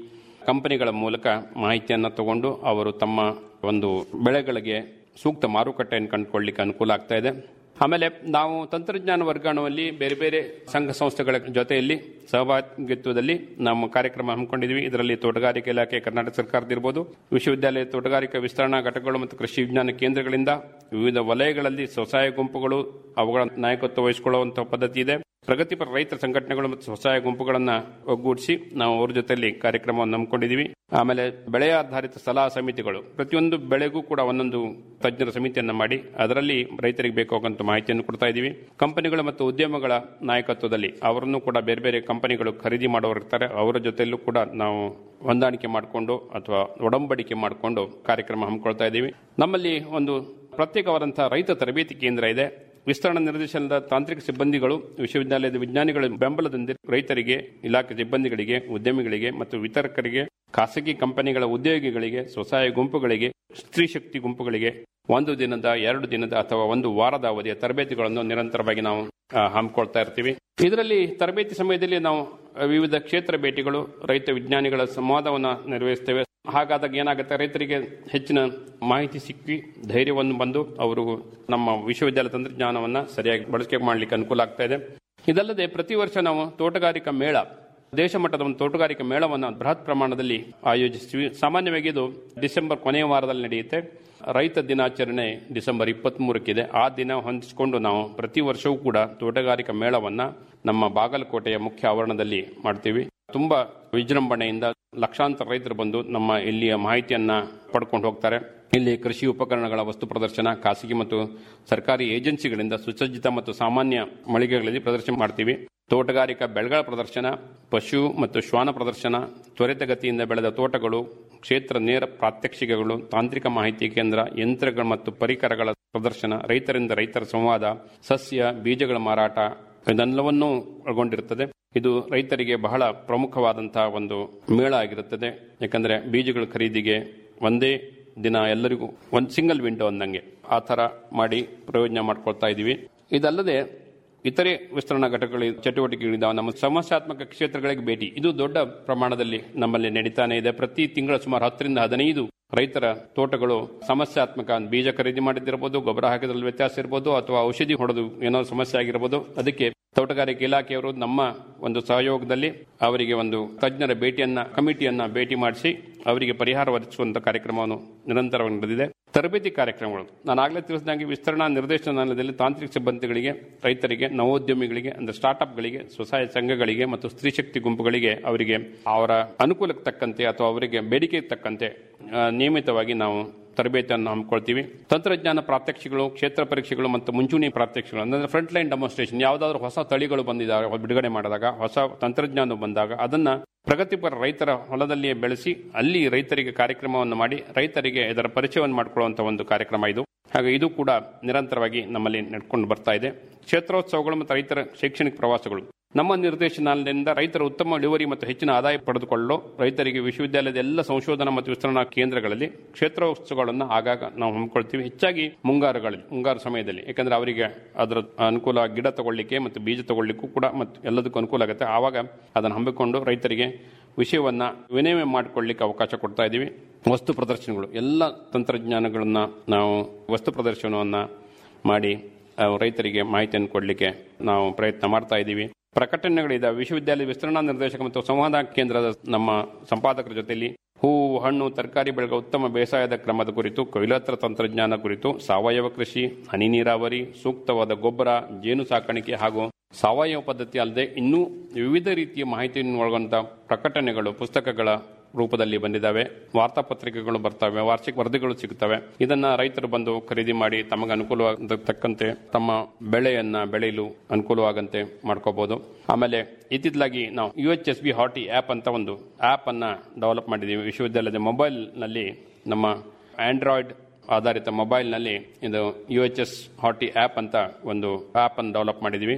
ಕಂಪನಿಗಳ ಮೂಲಕ ಮಾಹಿತಿಯನ್ನು ತಗೊಂಡು ಅವರು ತಮ್ಮ ಒಂದು ಬೆಳೆಗಳಿಗೆ ಸೂಕ್ತ ಮಾರುಕಟ್ಟೆಯನ್ನು ಕಂಡುಕೊಳ್ಳಿಕ್ಕೆ ಅನುಕೂಲ ಆಗ್ತಾ ಇದೆ ಆಮೇಲೆ ನಾವು ತಂತ್ರಜ್ಞಾನ ವರ್ಗಾವಣೆಯಲ್ಲಿ ಬೇರೆ ಬೇರೆ ಸಂಘ ಸಂಸ್ಥೆಗಳ ಜೊತೆಯಲ್ಲಿ ಸಹಭಾಗಿತ್ವದಲ್ಲಿ ನಮ್ಮ ಕಾರ್ಯಕ್ರಮ ಹಮ್ಮಿಕೊಂಡಿದ್ವಿ ಇದರಲ್ಲಿ ತೋಟಗಾರಿಕೆ ಇಲಾಖೆ ಕರ್ನಾಟಕ ಸರ್ಕಾರದಿರ್ಬೋದು ವಿಶ್ವವಿದ್ಯಾಲಯ ತೋಟಗಾರಿಕಾ ವಿಸ್ತರಣಾ ಘಟಕಗಳು ಮತ್ತು ಕೃಷಿ ವಿಜ್ಞಾನ ಕೇಂದ್ರಗಳಿಂದ ವಿವಿಧ ವಲಯಗಳಲ್ಲಿ ಸ್ವಸಹಾಯ ಗುಂಪುಗಳು ಅವುಗಳ ನಾಯಕತ್ವ ವಹಿಸಿಕೊಳ್ಳುವಂತಹ ಪದ್ಧತಿ ಇದೆ ಪ್ರಗತಿಪರ ರೈತರ ಸಂಘಟನೆಗಳು ಮತ್ತು ಸ್ವಸಹಾಯ ಗುಂಪುಗಳನ್ನ ಒಗ್ಗೂಡಿಸಿ ನಾವು ಅವ್ರ ಜೊತೆಯಲ್ಲಿ ಕಾರ್ಯಕ್ರಮವನ್ನು ನಂಬಿಕೊಂಡಿದ್ದೀವಿ ಆಮೇಲೆ ಬೆಳೆ ಆಧಾರಿತ ಸಲಹಾ ಸಮಿತಿಗಳು ಪ್ರತಿಯೊಂದು ಬೆಳೆಗೂ ಕೂಡ ಒಂದೊಂದು ತಜ್ಞರ ಸಮಿತಿಯನ್ನ ಮಾಡಿ ಅದರಲ್ಲಿ ರೈತರಿಗೆ ಬೇಕಾಗುವಂತ ಮಾಹಿತಿಯನ್ನು ಕೊಡ್ತಾ ಇದ್ದೀವಿ ಕಂಪನಿಗಳು ಮತ್ತು ಉದ್ಯಮಗಳ ನಾಯಕತ್ವದಲ್ಲಿ ಅವರನ್ನು ಕೂಡ ಬೇರೆ ಬೇರೆ ಕಂಪನಿಗಳು ಖರೀದಿ ಮಾಡೋರು ಇರ್ತಾರೆ ಅವರ ಜೊತೆಯಲ್ಲೂ ಕೂಡ ನಾವು ಹೊಂದಾಣಿಕೆ ಮಾಡಿಕೊಂಡು ಅಥವಾ ಒಡಂಬಡಿಕೆ ಮಾಡಿಕೊಂಡು ಕಾರ್ಯಕ್ರಮ ಹಮ್ಮಿಕೊಳ್ತಾ ಇದ್ದೀವಿ ನಮ್ಮಲ್ಲಿ ಒಂದು ಪ್ರತ್ಯೇಕವಾದಂತಹ ರೈತ ತರಬೇತಿ ಕೇಂದ್ರ ಇದೆ ವಿಸ್ತರಣಾ ನಿರ್ದೇಶನದ ತಾಂತ್ರಿಕ ಸಿಬ್ಬಂದಿಗಳು ವಿಶ್ವವಿದ್ಯಾಲಯದ ವಿಜ್ಞಾನಿಗಳ ಬೆಂಬಲದೊಂದಿಗೆ ರೈತರಿಗೆ ಇಲಾಖೆ ಸಿಬ್ಬಂದಿಗಳಿಗೆ ಉದ್ಯಮಿಗಳಿಗೆ ಮತ್ತು ವಿತರಕರಿಗೆ ಖಾಸಗಿ ಕಂಪನಿಗಳ ಉದ್ಯೋಗಿಗಳಿಗೆ ಸ್ವಸಹಾಯ ಗುಂಪುಗಳಿಗೆ ಸ್ತ್ರೀ ಶಕ್ತಿ ಗುಂಪುಗಳಿಗೆ ಒಂದು ದಿನದ ಎರಡು ದಿನದ ಅಥವಾ ಒಂದು ವಾರದ ಅವಧಿಯ ತರಬೇತಿಗಳನ್ನು ನಿರಂತರವಾಗಿ ನಾವು ಆ, ಹಮ್ಮಿಕೊಳ್ತಾ ಇರ್ತೀವಿ ಇದರಲ್ಲಿ ತರಬೇತಿ ಸಮಯದಲ್ಲಿ ನಾವು ವಿವಿಧ ಕ್ಷೇತ್ರ ಭೇಟಿಗಳು ರೈತ ವಿಜ್ಞಾನಿಗಳ ಸಂವಾದವನ್ನು ನಿರ್ವಹಿಸ್ತೇವೆ ಹಾಗಾದಾಗ ಏನಾಗುತ್ತೆ ರೈತರಿಗೆ ಹೆಚ್ಚಿನ ಮಾಹಿತಿ ಸಿಕ್ಕಿ ಧೈರ್ಯವನ್ನು ಬಂದು ಅವರು ನಮ್ಮ ವಿಶ್ವವಿದ್ಯಾಲಯ ತಂತ್ರಜ್ಞಾನವನ್ನು ಸರಿಯಾಗಿ ಬಳಕೆ ಮಾಡಲಿಕ್ಕೆ ಅನುಕೂಲ ಆಗ್ತಾ ಇದೆ ಇದಲ್ಲದೆ ಪ್ರತಿ ವರ್ಷ ನಾವು ತೋಟಗಾರಿಕಾ ಮೇಳ ದೇಶ ಮಟ್ಟದ ಒಂದು ತೋಟಗಾರಿಕಾ ಮೇಳವನ್ನು ಬೃಹತ್ ಪ್ರಮಾಣದಲ್ಲಿ ಆಯೋಜಿಸ್ತೀವಿ ಸಾಮಾನ್ಯವಾಗಿ ಇದು ಡಿಸೆಂಬರ್ ಕೊನೆಯ ವಾರದಲ್ಲಿ ನಡೆಯುತ್ತೆ ರೈತ ದಿನಾಚರಣೆ ಡಿಸೆಂಬರ್ ಇಪ್ಪತ್ತ್ ಮೂರಕ್ಕಿದೆ ಆ ದಿನ ಹೊಂದಿಸಿಕೊಂಡು ನಾವು ಪ್ರತಿ ವರ್ಷವೂ ಕೂಡ ತೋಟಗಾರಿಕಾ ಮೇಳವನ್ನ ನಮ್ಮ ಬಾಗಲಕೋಟೆಯ ಮುಖ್ಯ ಆವರಣದಲ್ಲಿ ಮಾಡ್ತೀವಿ ತುಂಬಾ ವಿಜೃಂಭಣೆಯಿಂದ ಲಕ್ಷಾಂತರ ರೈತರು ಬಂದು ನಮ್ಮ ಇಲ್ಲಿಯ ಮಾಹಿತಿಯನ್ನ ಪಡ್ಕೊಂಡು ಹೋಗ್ತಾರೆ ಇಲ್ಲಿ ಕೃಷಿ ಉಪಕರಣಗಳ ವಸ್ತು ಪ್ರದರ್ಶನ ಖಾಸಗಿ ಮತ್ತು ಸರ್ಕಾರಿ ಏಜೆನ್ಸಿಗಳಿಂದ ಸುಸಜ್ಜಿತ ಮತ್ತು ಸಾಮಾನ್ಯ ಮಳಿಗೆಗಳಲ್ಲಿ ಪ್ರದರ್ಶನ ಮಾಡ್ತೀವಿ ತೋಟಗಾರಿಕಾ ಬೆಳೆಗಳ ಪ್ರದರ್ಶನ ಪಶು ಮತ್ತು ಶ್ವಾನ ಪ್ರದರ್ಶನ ತ್ವರಿತಗತಿಯಿಂದ ಬೆಳೆದ ತೋಟಗಳು ಕ್ಷೇತ್ರ ನೇರ ಪ್ರಾತ್ಯಕ್ಷಿಕೆಗಳು ತಾಂತ್ರಿಕ ಮಾಹಿತಿ ಕೇಂದ್ರ ಯಂತ್ರಗಳು ಮತ್ತು ಪರಿಕರಗಳ ಪ್ರದರ್ಶನ ರೈತರಿಂದ ರೈತರ ಸಂವಾದ ಸಸ್ಯ ಬೀಜಗಳ ಮಾರಾಟ ಇದೆಲ್ಲವನ್ನೂ ಒಳಗೊಂಡಿರುತ್ತದೆ ಇದು ರೈತರಿಗೆ ಬಹಳ ಪ್ರಮುಖವಾದಂತಹ ಒಂದು ಮೇಳ ಆಗಿರುತ್ತದೆ ಯಾಕಂದ್ರೆ ಬೀಜಗಳ ಖರೀದಿಗೆ ಒಂದೇ ದಿನ ಎಲ್ಲರಿಗೂ ಒಂದು ಸಿಂಗಲ್ ವಿಂಡೋ ಅಂದಂಗೆ ಆ ಥರ ಮಾಡಿ ಪ್ರಯೋಜನ ಮಾಡ್ಕೊಳ್ತಾ ಇದ್ದೀವಿ ಇದಲ್ಲದೆ ಇತರೆ ವಿಸ್ತರಣಾ ಘಟಕಗಳ ಚಟುವಟಿಕೆಗಳಿದ್ದಾವೆ ನಮ್ಮ ಸಮಸ್ಯಾತ್ಮಕ ಕ್ಷೇತ್ರಗಳಿಗೆ ಭೇಟಿ ಇದು ದೊಡ್ಡ ಪ್ರಮಾಣದಲ್ಲಿ ನಮ್ಮಲ್ಲಿ ನಡೀತಾನೆ ಇದೆ ಪ್ರತಿ ತಿಂಗಳ ಸುಮಾರು ಹತ್ತರಿಂದ ಹದಿನೈದು ರೈತರ ತೋಟಗಳು ಸಮಸ್ಯಾತ್ಮಕ ಬೀಜ ಖರೀದಿ ಮಾಡಿದ್ದಿರಬಹುದು ಗೊಬ್ಬರ ಹಾಕಿದ್ರಲ್ಲಿ ವ್ಯತ್ಯಾಸ ಇರಬಹುದು ಅಥವಾ ಔಷಧಿ ಹೊಡೆದು ಏನೋ ಸಮಸ್ಯೆ ಆಗಿರಬಹುದು ಅದಕ್ಕೆ ತೋಟಗಾರಿಕೆ ಇಲಾಖೆಯವರು ನಮ್ಮ ಒಂದು ಸಹಯೋಗದಲ್ಲಿ ಅವರಿಗೆ ಒಂದು ತಜ್ಞರ ಭೇಟಿಯನ್ನ ಕಮಿಟಿಯನ್ನ ಭೇಟಿ ಮಾಡಿಸಿ ಅವರಿಗೆ ಪರಿಹಾರ ಒದಗಿಸುವಂತ ಕಾರ್ಯಕ್ರಮವನ್ನು ನಿರಂತರವಾಗಿ ನಡೆದಿದೆ ತರಬೇತಿ ಕಾರ್ಯಕ್ರಮಗಳು ನಾನು ಆಗಲೇ ತಿಳಿಸಿದಂಗೆ ವಿಸ್ತರಣಾ ನಿರ್ದೇಶನಾಲಯದಲ್ಲಿ ತಾಂತ್ರಿಕ ಸಿಬ್ಬಂದಿಗಳಿಗೆ ರೈತರಿಗೆ ನವೋದ್ಯಮಿಗಳಿಗೆ ಅಂದ್ರೆ ಸ್ಟಾರ್ಟ್ಅಪ್ಗಳಿಗೆ ಸ್ವಸಹಾಯ ಸಂಘಗಳಿಗೆ ಮತ್ತು ಸ್ತ್ರೀ ಶಕ್ತಿ ಗುಂಪುಗಳಿಗೆ ಅವರಿಗೆ ಅವರ ಅನುಕೂಲಕ್ಕೆ ತಕ್ಕಂತೆ ಅಥವಾ ಅವರಿಗೆ ಬೇಡಿಕೆಗೆ ತಕ್ಕಂತೆ ಆ, ನಿಯಮಿತವಾಗಿ ನಾವು ತರಬೇತಿಯನ್ನು ಹಮ್ಮಿಕೊಳ್ತೀವಿ ತಂತ್ರಜ್ಞಾನ ಪ್ರಾತ್ಯಕ್ಷಿಗಳು ಕ್ಷೇತ್ರ ಪರೀಕ್ಷೆಗಳು ಮತ್ತು ಮುಂಚೂಣಿ ಪ್ರಾತ್ಯಕ್ಷಿಗಳು ಅಂದ್ರೆ ಫ್ರಂಟ್ ಲೈನ್ ಡೆಮಾನ್ಸ್ಟ್ರೇಷನ್ ಯಾವುದಾದ್ರೂ ಹೊಸ ತಳಿಗಳು ಬಂದಿದ್ದಾರೆ ಬಿಡುಗಡೆ ಮಾಡಿದಾಗ ಹೊಸ ತಂತ್ರಜ್ಞಾನ ಬಂದಾಗ ಅದನ್ನ ಪ್ರಗತಿಪರ ರೈತರ ಹೊಲದಲ್ಲಿಯೇ ಬೆಳೆಸಿ ಅಲ್ಲಿ ರೈತರಿಗೆ ಕಾರ್ಯಕ್ರಮವನ್ನು ಮಾಡಿ ರೈತರಿಗೆ ಇದರ ಪರಿಚಯವನ್ನು ಮಾಡಿಕೊಳ್ಳುವಂತ ಒಂದು ಕಾರ್ಯಕ್ರಮ ಇದು ಹಾಗೆ ಇದು ಕೂಡ ನಿರಂತರವಾಗಿ ನಮ್ಮಲ್ಲಿ ನಡ್ಕೊಂಡು ಬರ್ತಾ ಇದೆ ಕ್ಷೇತ್ರೋತ್ಸವಗಳು ಮತ್ತು ರೈತರ ಶೈಕ್ಷಣಿಕ ಪ್ರವಾಸಗಳು ನಮ್ಮ ನಿರ್ದೇಶನಾಲಯದಿಂದ ರೈತರ ಉತ್ತಮ ಇಳುವರಿ ಮತ್ತು ಹೆಚ್ಚಿನ ಆದಾಯ ಪಡೆದುಕೊಳ್ಳಲು ರೈತರಿಗೆ ವಿಶ್ವವಿದ್ಯಾಲಯದ ಎಲ್ಲ ಸಂಶೋಧನಾ ಮತ್ತು ವಿಸ್ತರಣಾ ಕೇಂದ್ರಗಳಲ್ಲಿ ಕ್ಷೇತ್ರೋತ್ಸವಗಳನ್ನು ಆಗಾಗ ನಾವು ಹಮ್ಮಿಕೊಳ್ತೀವಿ ಹೆಚ್ಚಾಗಿ ಮುಂಗಾರುಗಳಲ್ಲಿ ಮುಂಗಾರು ಸಮಯದಲ್ಲಿ ಯಾಕಂದ್ರೆ ಅವರಿಗೆ ಅದರ ಅನುಕೂಲ ಗಿಡ ತಗೊಳ್ಳಿಕ್ಕೆ ಮತ್ತು ಬೀಜ ತಗೊಳ್ಳಿಕ್ಕೂ ಕೂಡ ಮತ್ತು ಎಲ್ಲದಕ್ಕೂ ಅನುಕೂಲ ಆಗುತ್ತೆ ಆವಾಗ ಅದನ್ನು ಹಮ್ಮಿಕೊಂಡು ರೈತರಿಗೆ ವಿಷಯವನ್ನ ವಿನಿಮಯ ಮಾಡಿಕೊಳ್ಳಿಕ್ಕೆ ಅವಕಾಶ ಕೊಡ್ತಾ ಇದ್ದೀವಿ ವಸ್ತು ಪ್ರದರ್ಶನಗಳು ಎಲ್ಲ ತಂತ್ರಜ್ಞಾನಗಳನ್ನ ನಾವು ವಸ್ತು ಪ್ರದರ್ಶನವನ್ನ ಮಾಡಿ ಆ, ರೈತರಿಗೆ ಮಾಹಿತಿಯನ್ನು ಕೊಡಲಿಕ್ಕೆ ನಾವು ಪ್ರಯತ್ನ ಮಾಡ್ತಾ ಇದ್ದೀವಿ ಪ್ರಕಟಣೆಗಳಿದ್ದಾವೆ ವಿಶ್ವವಿದ್ಯಾಲಯ ವಿಸ್ತರಣಾ ನಿರ್ದೇಶಕ ಮತ್ತು ಸಂವಾದ ಕೇಂದ್ರದ ನಮ್ಮ ಸಂಪಾದಕರ ಜೊತೆಯಲ್ಲಿ ಹೂವು ಹಣ್ಣು ತರಕಾರಿ ಬೆಳೆಗಳ ಉತ್ತಮ ಬೇಸಾಯದ ಕ್ರಮದ ಕುರಿತು ಕೊಯ್ಲೋತ್ತರ ತಂತ್ರಜ್ಞಾನ ಕುರಿತು ಸಾವಯವ ಕೃಷಿ ಹನಿ ನೀರಾವರಿ ಸೂಕ್ತವಾದ ಗೊಬ್ಬರ ಜೇನು ಸಾಕಾಣಿಕೆ ಹಾಗೂ ಸಾವಯವ ಪದ್ಧತಿ ಅಲ್ಲದೆ ಇನ್ನೂ ವಿವಿಧ ರೀತಿಯ ಮಾಹಿತಿಯನ್ನು ಒಳಗೊಂಡ ಪ್ರಕಟಣೆಗಳು ಪುಸ್ತಕಗಳ ರೂಪದಲ್ಲಿ ಬಂದಿದ್ದಾವೆ ವಾರ್ತಾಪತ್ರಿಕೆಗಳು ಬರ್ತವೆ ವಾರ್ಷಿಕ ವರದಿಗಳು ಸಿಗುತ್ತವೆ ಇದನ್ನ ರೈತರು ಬಂದು ಖರೀದಿ ಮಾಡಿ ತಮಗೆ ಅನುಕೂಲವಾದ ತಕ್ಕಂತೆ ತಮ್ಮ ಬೆಳೆಯನ್ನ ಬೆಳೆಯಲು ಅನುಕೂಲವಾಗಂತೆ ಮಾಡ್ಕೋಬಹುದು ಆಮೇಲೆ ಇತ್ತಿತ್ತಲಾಗಿ ನಾವು U H S B horti app ಅಂತ ಒಂದು ಆಪ್ ಅನ್ನ ಡೆವಲಪ್ ಮಾಡಿದ್ದೀವಿ ವಿಶ್ವವಿದ್ಯಾಲಯದ ಮೊಬೈಲ್ ನಲ್ಲಿ ನಮ್ಮ ಆಂಡ್ರಾಯ್ಡ್ ಆಧಾರಿತ ಮೊಬೈಲ್ನಲ್ಲಿ ಇದು U H S horti app ಅಂತ ಒಂದು ಆಪ್ ಅನ್ನು ಡೆವಲಪ್ ಮಾಡಿದ್ದೀವಿ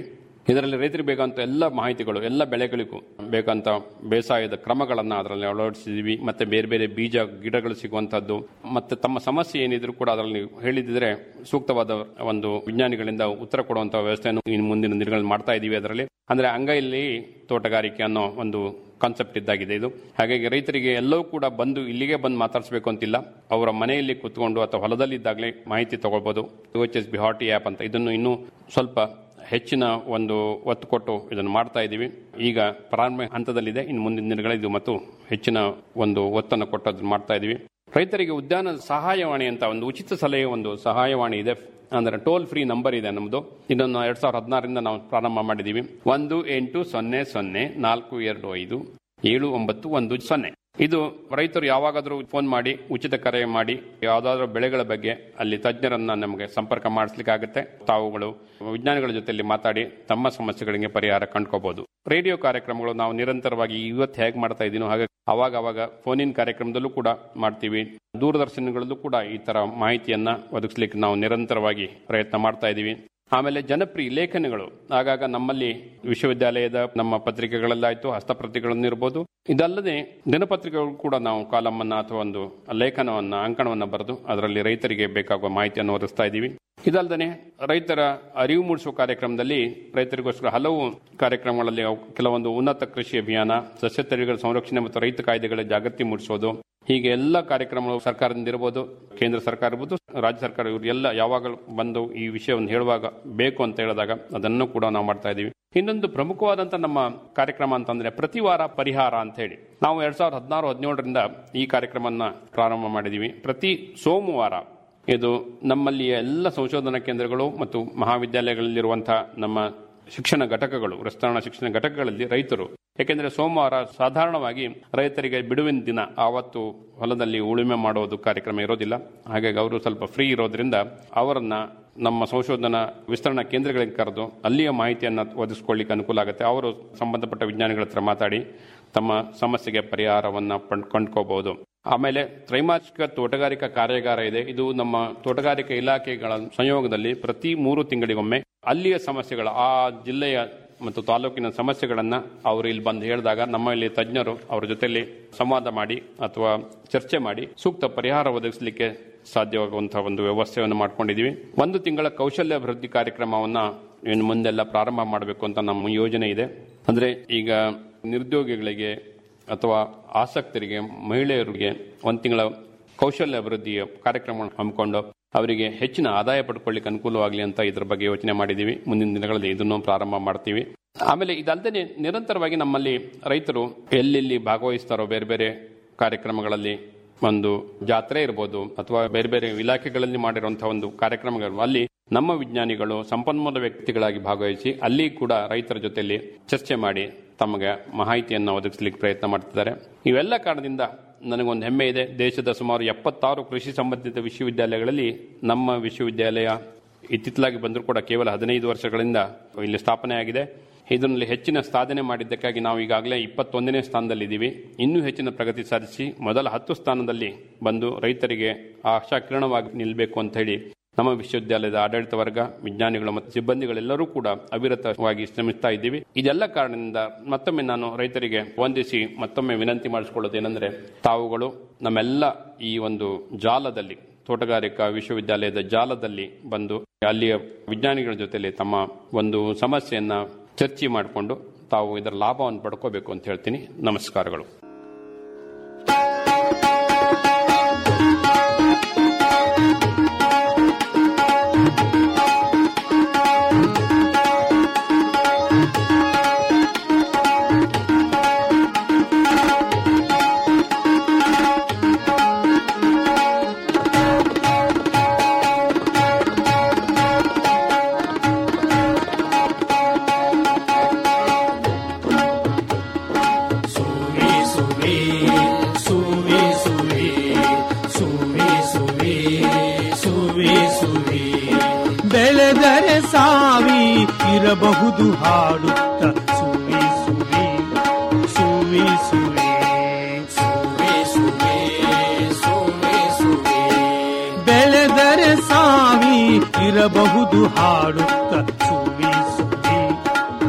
ಇದರಲ್ಲಿ ರೈತರಿಗೆ ಬೇಕಂತ ಎಲ್ಲ ಮಾಹಿತಿಗಳು ಎಲ್ಲ ಬೆಳೆಗಳಿಗೂ ಬೇಕಂತ ಬೇಸಾಯದ ಕ್ರಮಗಳನ್ನು ಅದರಲ್ಲಿ ಅಳವಡಿಸಿದ್ವಿ ಮತ್ತೆ ಬೇರೆ ಬೇರೆ ಬೀಜ ಗಿಡಗಳು ಸಿಗುವಂತದ್ದು ಮತ್ತೆ ತಮ್ಮ ಸಮಸ್ಯೆ ಏನಿದ್ರು ಕೂಡ ಅದರಲ್ಲಿ ಹೇಳಿದ್ರೆ ಸೂಕ್ತವಾದ ಒಂದು ವಿಜ್ಞಾನಿಗಳಿಂದ ಉತ್ತರ ಕೊಡುವಂತಹ ವ್ಯವಸ್ಥೆಯನ್ನು ಇನ್ನು ಮುಂದಿನ ದಿನಗಳಲ್ಲಿ ಮಾಡ್ತಾ ಇದೀವಿ ಅದರಲ್ಲಿ ಅಂದ್ರೆ ಅಂಗೈಲಿ ತೋಟಗಾರಿಕೆ ಅನ್ನೋ ಒಂದು ಕಾನ್ಸೆಪ್ಟ್ ಇದ್ದಾಗಿದೆ ಇದು ಹಾಗಾಗಿ ರೈತರಿಗೆ ಎಲ್ಲವೂ ಕೂಡ ಬಂದು ಇಲ್ಲಿಗೆ ಬಂದು ಮಾತಾಡಿಸಬೇಕು ಅಂತಿಲ್ಲ ಅವರ ಮನೆಯಲ್ಲಿ ಕುತ್ಕೊಂಡು ಅಥವಾ ಹೊಲದಲ್ಲಿದ್ದಾಗಲೇ ಮಾಹಿತಿ ತಗೊಳ್ಬೋದು H S B horti app ಅಂತ ಇದನ್ನು ಇನ್ನೂ ಸ್ವಲ್ಪ ಹೆಚ್ಚಿನ ಒಂದು ಒತ್ತು ಕೊಟ್ಟು ಇದನ್ನು ಮಾಡ್ತಾ ಇದ್ದೀವಿ ಈಗ ಪ್ರಾರಂಭ ಹಂತದಲ್ಲಿದೆ ಇನ್ನು ಮುಂದಿನ ದಿನಗಳಿದ್ದು ಮತ್ತು ಹೆಚ್ಚಿನ ಒಂದು ಒತ್ತನ್ನು ಕೊಟ್ಟು ಅದನ್ನು ಮಾಡ್ತಾ ಇದ್ದೀವಿ ರೈತರಿಗೆ ಉದ್ಯಾನ ಸಹಾಯವಾಣಿ ಅಂತ ಒಂದು ಉಚಿತ ಸಲಹೆ ಒಂದು ಸಹಾಯವಾಣಿ ಇದೆ ಅಂದ್ರೆ ಟೋಲ್ ಫ್ರೀ ನಂಬರ್ ಇದೆ ನಮ್ಮದು ಇದನ್ನು ಎರಡ್ ಸಾವಿರದ ಹದಿನಾರರಿಂದ ನಾವು ಪ್ರಾರಂಭ ಮಾಡಿದ್ದೀವಿ ಒಂದು ಎಂಟು ಸೊನ್ನೆ ಸೊನ್ನೆ ನಾಲ್ಕು ಎರಡು ಐದು ಏಳು ಒಂಬತ್ತು ಒಂದು ಸೊನ್ನೆ ಇದು ರೈತರು ಯಾವಾಗಾದರೂ ಫೋನ್ ಮಾಡಿ ಉಚಿತ ಕರೆ ಮಾಡಿ ಯಾವುದಾದ್ರೂ ಬೆಳೆಗಳ ಬಗ್ಗೆ ಅಲ್ಲಿ ತಜ್ಞರನ್ನ ನಮಗೆ ಸಂಪರ್ಕ ಮಾಡಿಸ್ಲಿಕ್ಕಾಗುತ್ತೆ ತಾವುಗಳು ವಿಜ್ಞಾನಿಗಳ ಜೊತೆಯಲ್ಲಿ ಮಾತಾಡಿ ತಮ್ಮ ಸಮಸ್ಯೆಗಳಿಗೆ ಪರಿಹಾರ ಕಂಡ್ಕೋಬಹುದು ರೇಡಿಯೋ ಕಾರ್ಯಕ್ರಮಗಳು ನಾವು ನಿರಂತರವಾಗಿ ಇವತ್ತು ಹೇಗೆ ಮಾಡ್ತಾ ಇದ್ದೀನೋ ಹಾಗೆ ಅವಾಗ ಅವಾಗ ಫೋನಿನ ಕಾರ್ಯಕ್ರಮದಲ್ಲೂ ಕೂಡ ಮಾಡ್ತೀವಿ ದೂರದರ್ಶನಗಳಲ್ಲೂ ಕೂಡ ಈ ತರ ಮಾಹಿತಿಯನ್ನ ಒದಗಿಸ್ಲಿಕ್ಕೆ ನಾವು ನಿರಂತರವಾಗಿ ಪ್ರಯತ್ನ ಮಾಡ್ತಾ ಇದ್ದೀವಿ ಆಮೇಲೆ ಜನಪ್ರಿಯ ಲೇಖನಗಳು ಆಗಾಗ ನಮ್ಮಲ್ಲಿ ವಿಶ್ವವಿದ್ಯಾಲಯದ ನಮ್ಮ ಪತ್ರಿಕೆಗಳಲ್ಲಾಯ್ತು ಹಸ್ತಪ್ರತಿಗಳನ್ನು ಇರ್ಬೋದು ಇದಲ್ಲದೆ ದಿನಪತ್ರಿಕೆಗಳು ಕೂಡ ನಾವು ಕಾಲಮ್ ಅನ್ನ ಅಥವಾ ಒಂದು ಲೇಖನವನ್ನ ಅಂಕಣವನ್ನ ಬರೆದು ಅದರಲ್ಲಿ ರೈತರಿಗೆ ಬೇಕಾಗುವ ಮಾಹಿತಿಯನ್ನು ಒದಗಿಸ್ತಾ ಇದ್ದೀವಿ ಇದಲ್ಲದೆ ರೈತರ ಅರಿವು ಮೂಡಿಸುವ ಕಾರ್ಯಕ್ರಮದಲ್ಲಿ ರೈತರಿಗೋಸ್ಕರ ಹಲವು ಕಾರ್ಯಕ್ರಮಗಳಲ್ಲಿ ಅವು ಕೆಲವೊಂದು ಉನ್ನತ ಕೃಷಿ ಅಭಿಯಾನ ಸಸ್ಯ ತಳಿಗಳ ಸಂರಕ್ಷಣೆ ಮತ್ತು ರೈತ ಕಾಯ್ದೆಗಳ ಜಾಗೃತಿ ಮೂಡಿಸೋದು ಹೀಗೆ ಎಲ್ಲ ಕಾರ್ಯಕ್ರಮಗಳು ಸರ್ಕಾರದಿಂದ ಇರಬಹುದು ಕೇಂದ್ರ ಸರ್ಕಾರ ಇರ್ಬೋದು ರಾಜ್ಯ ಸರ್ಕಾರ ಇವರು ಎಲ್ಲ ಯಾವಾಗ ಬಂದು ಈ ವಿಷಯವನ್ನು ಹೇಳುವಾಗ ಬೇಕು ಅಂತ ಹೇಳಿದಾಗ ಅದನ್ನು ಕೂಡ ನಾವು ಮಾಡ್ತಾ ಇದ್ದೀವಿ ಇನ್ನೊಂದು ಪ್ರಮುಖವಾದಂತ ನಮ್ಮ ಕಾರ್ಯಕ್ರಮ ಅಂತಂದ್ರೆ ಪ್ರತಿ ವಾರ ಪರಿಹಾರ ಅಂತ ಹೇಳಿ ನಾವು ಎರಡ್ ಸಾವಿರದ ಹದಿನಾರು ಹದಿನೇಳರಿಂದ ಈ ಕಾರ್ಯಕ್ರಮನ ಪ್ರಾರಂಭ ಮಾಡಿದೀವಿ ಪ್ರತಿ ಸೋಮವಾರ ಇದು ನಮ್ಮಲ್ಲಿ ಎಲ್ಲ ಸಂಶೋಧನಾ ಕೇಂದ್ರಗಳು ಮತ್ತು ಮಹಾವಿದ್ಯಾಲಯಗಳಲ್ಲಿರುವಂತಹ ನಮ್ಮ ಶಿಕ್ಷಣ ಘಟಕಗಳು ವಿಸ್ತರಣಾ ಶಿಕ್ಷಣ ಘಟಕಗಳಲ್ಲಿ ರೈತರು ಯಾಕೆಂದ್ರೆ ಸೋಮವಾರ ಸಾಧಾರಣವಾಗಿ ರೈತರಿಗೆ ಬಿಡುವಿನ ದಿನ ಆವತ್ತು ಹೊಲದಲ್ಲಿ ಉಳುಮೆ ಮಾಡುವುದು ಕಾರ್ಯಕ್ರಮ ಇರೋದಿಲ್ಲ ಹಾಗಾಗಿ ಅವರು ಸ್ವಲ್ಪ ಫ್ರೀ ಇರೋದ್ರಿಂದ ಅವರನ್ನ ನಮ್ಮ ಸಂಶೋಧನಾ ವಿಸ್ತರಣಾ ಕೇಂದ್ರಗಳಿಗೆ ಕರೆದು ಅಲ್ಲಿಯ ಮಾಹಿತಿಯನ್ನು ಒದಗಿಸ್ಕೊಳ್ಳಿಕ್ಕೆ ಅನುಕೂಲ ಆಗುತ್ತೆ ಅವರು ಸಂಬಂಧಪಟ್ಟ ವಿಜ್ಞಾನಿಗಳ ಹತ್ರ ಮಾತಾಡಿ ತಮ್ಮ ಸಮಸ್ಯೆಗೆ ಪರಿಹಾರವನ್ನ ಪಂಡ್- ಕಂಡ್ಕೋಬಹುದು ಆಮೇಲೆ ತ್ರೈಮಾಸಿಕ ತೋಟಗಾರಿಕಾ ಕಾರ್ಯಾಗಾರ ಇದೆ ಇದು ನಮ್ಮ ತೋಟಗಾರಿಕಾ ಇಲಾಖೆಗಳ ಸಂಯೋಗದಲ್ಲಿ ಪ್ರತಿ ಮೂರು ತಿಂಗಳಿಗೊಮ್ಮೆ ಅಲ್ಲಿಯ ಸಮಸ್ಯೆಗಳ ಆ ಜಿಲ್ಲೆಯ ಮತ್ತು ತಾಲೂಕಿನ ಸಮಸ್ಯೆಗಳನ್ನ ಅವರು ಇಲ್ಲಿ ಬಂದು ಹೇಳಿದಾಗ ನಮ್ಮ ಇಲ್ಲಿ ತಜ್ಞರು ಅವರ ಜೊತೆಲಿ ಸಂವಾದ ಮಾಡಿ ಅಥವಾ ಚರ್ಚೆ ಮಾಡಿ ಸೂಕ್ತ ಪರಿಹಾರ ಒದಗಿಸಲಿಕ್ಕೆ ಸಾಧ್ಯವಾಗುವಂತಹ ಒಂದು ವ್ಯವಸ್ಥೆಯನ್ನು ಮಾಡ್ಕೊಂಡಿದೀವಿ ಒಂದು ತಿಂಗಳ ಕೌಶಲ್ಯ ಅಭಿವೃದ್ಧಿ ಕಾರ್ಯಕ್ರಮವನ್ನ ಇನ್ನು ಮುಂದೆಲ್ಲ ಪ್ರಾರಂಭ ಮಾಡಬೇಕು ಅಂತ ನಮ್ಮ ಯೋಜನೆ ಇದೆ ಅಂದ್ರೆ ಈಗ ನಿರುದ್ಯೋಗಿಗಳಿಗೆ ಅಥವಾ ಆಸಕ್ತರಿಗೆ ಮಹಿಳೆಯರಿಗೆ ಒಂದು ತಿಂಗಳ ಕೌಶಲ್ಯ ಅಭಿವೃದ್ಧಿಯ ಕಾರ್ಯಕ್ರಮವನ್ನು ಹಮ್ಮಿಕೊಂಡು ಅವರಿಗೆ ಹೆಚ್ಚಿನ ಆದಾಯ ಪಡ್ಕೊಳ್ಳಿಕ್ಕೆ ಅನುಕೂಲವಾಗಲಿ ಅಂತ ಇದ್ರ ಬಗ್ಗೆ ಯೋಚನೆ ಮಾಡಿದ್ದೀವಿ ಮುಂದಿನ ದಿನಗಳಲ್ಲಿ ಇದನ್ನು ಪ್ರಾರಂಭ ಮಾಡ್ತೀವಿ ಆಮೇಲೆ ಇದಲ್ಲದೆ ನಿರಂತರವಾಗಿ ನಮ್ಮಲ್ಲಿ ರೈತರು ಎಲ್ಲೆಲ್ಲಿ ಭಾಗವಹಿಸ್ತಾರೋ ಬೇರೆ ಬೇರೆ ಕಾರ್ಯಕ್ರಮಗಳಲ್ಲಿ ಒಂದು ಜಾತ್ರೆ ಇರ್ಬೋದು ಅಥವಾ ಬೇರೆ ಬೇರೆ ಇಲಾಖೆಗಳಲ್ಲಿ ಮಾಡಿರುವಂತಹ ಒಂದು ಕಾರ್ಯಕ್ರಮಗಳು ಅಲ್ಲಿ ನಮ್ಮ ವಿಜ್ಞಾನಿಗಳು ಸಂಪನ್ಮೂಲ ವ್ಯಕ್ತಿಗಳಾಗಿ ಭಾಗವಹಿಸಿ ಅಲ್ಲಿ ಕೂಡ ರೈತರ ಜೊತೆಯಲ್ಲಿ ಚರ್ಚೆ ಮಾಡಿ ತಮಗೆ ಮಾಹಿತಿಯನ್ನು ಒದಗಿಸಲಿಕ್ಕೆ ಪ್ರಯತ್ನ ಮಾಡ್ತಿದ್ದಾರೆ ಇವೆಲ್ಲ ಕಾರಣದಿಂದ ನನಗೊಂದು ಹೆಮ್ಮೆ ಇದೆ ದೇಶದ ಸುಮಾರು ಎಪ್ಪತ್ತಾರು ಕೃಷಿ ಸಂಬಂಧಿತ ವಿಶ್ವವಿದ್ಯಾಲಯಗಳಲ್ಲಿ ನಮ್ಮ ವಿಶ್ವವಿದ್ಯಾಲಯ ಇತ್ತಿತ್ತಲಾಗಿ ಬಂದರೂ ಕೂಡ ಕೇವಲ ಹದಿನೈದು ವರ್ಷಗಳಿಂದ ಇಲ್ಲಿ ಸ್ಥಾಪನೆ ಆಗಿದೆ ಇದರಲ್ಲಿ ಹೆಚ್ಚಿನ ಸಾಧನೆ ಮಾಡಿದ್ದಕ್ಕಾಗಿ ನಾವು ಈಗಾಗಲೇ ಇಪ್ಪತ್ತೊಂದನೇ ಸ್ಥಾನದಲ್ಲಿದ್ದೀವಿ ಇನ್ನೂ ಹೆಚ್ಚಿನ ಪ್ರಗತಿ ಸಾಧಿಸಿ ಮೊದಲ ಹತ್ತು ಸ್ಥಾನದಲ್ಲಿ ಬಂದು ರೈತರಿಗೆ ಆಶಾಕಿರಣವಾಗಿ ನಿಲ್ಲಬೇಕು ಅಂತ ಹೇಳಿ ನಮ್ಮ ವಿಶ್ವವಿದ್ಯಾಲಯದ ಆಡಳಿತ ವರ್ಗ ವಿಜ್ಞಾನಿಗಳು ಮತ್ತು ಸಿಬ್ಬಂದಿಗಳೆಲ್ಲರೂ ಕೂಡ ಅವಿರತವಾಗಿ ಶ್ರಮಿಸ್ತಾ ಇದ್ದೀವಿ ಇದೆಲ್ಲ ಕಾರಣದಿಂದ ಮತ್ತೊಮ್ಮೆ ನಾನು ರೈತರಿಗೆ ವಂದಿಸಿ ಮತ್ತೊಮ್ಮೆ ವಿನಂತಿ ಮಾಡಿಸಿಕೊಳ್ಳೋದೇನೆಂದರೆ ತಾವುಗಳು ನಮ್ಮೆಲ್ಲ ಈ ಒಂದು ಜಾಲದಲ್ಲಿ ತೋಟಗಾರಿಕಾ ವಿಶ್ವವಿದ್ಯಾಲಯದ ಜಾಲದಲ್ಲಿ ಬಂದು ಅಲ್ಲಿಯ ವಿಜ್ಞಾನಿಗಳ ಜೊತೆಲಿ ತಮ್ಮ ಒಂದು ಸಮಸ್ಯೆಯನ್ನ ಚರ್ಚೆ ಮಾಡಿಕೊಂಡು ತಾವು ಇದರ ಲಾಭವನ್ನು ಪಡ್ಕೋಬೇಕು ಅಂತ ಹೇಳ್ತೀನಿ ನಮಸ್ಕಾರಗಳು ಸುವಿ ಸುವಿ ಸುವಿ ಸುವಿ ಸುವಿ ಸುವಿ ಸುವಿ ಸುವಿ ಬೆಳೆದರೆ ಸಾವಿ ಇರಬಹುದು ಹಾಡುತ್ತ ಸುವಿ ಸುವಿ ಸುವಿ ಸುವಿ ಸುವಿ ಸುವಿ ಸುವಿ ಸುವಿ ಬೆಳೆದರೆ ಸಾವಿ ಇರಬಹುದು ಹಾಡುತ್ತ ಸುವಿ ಸುವಿ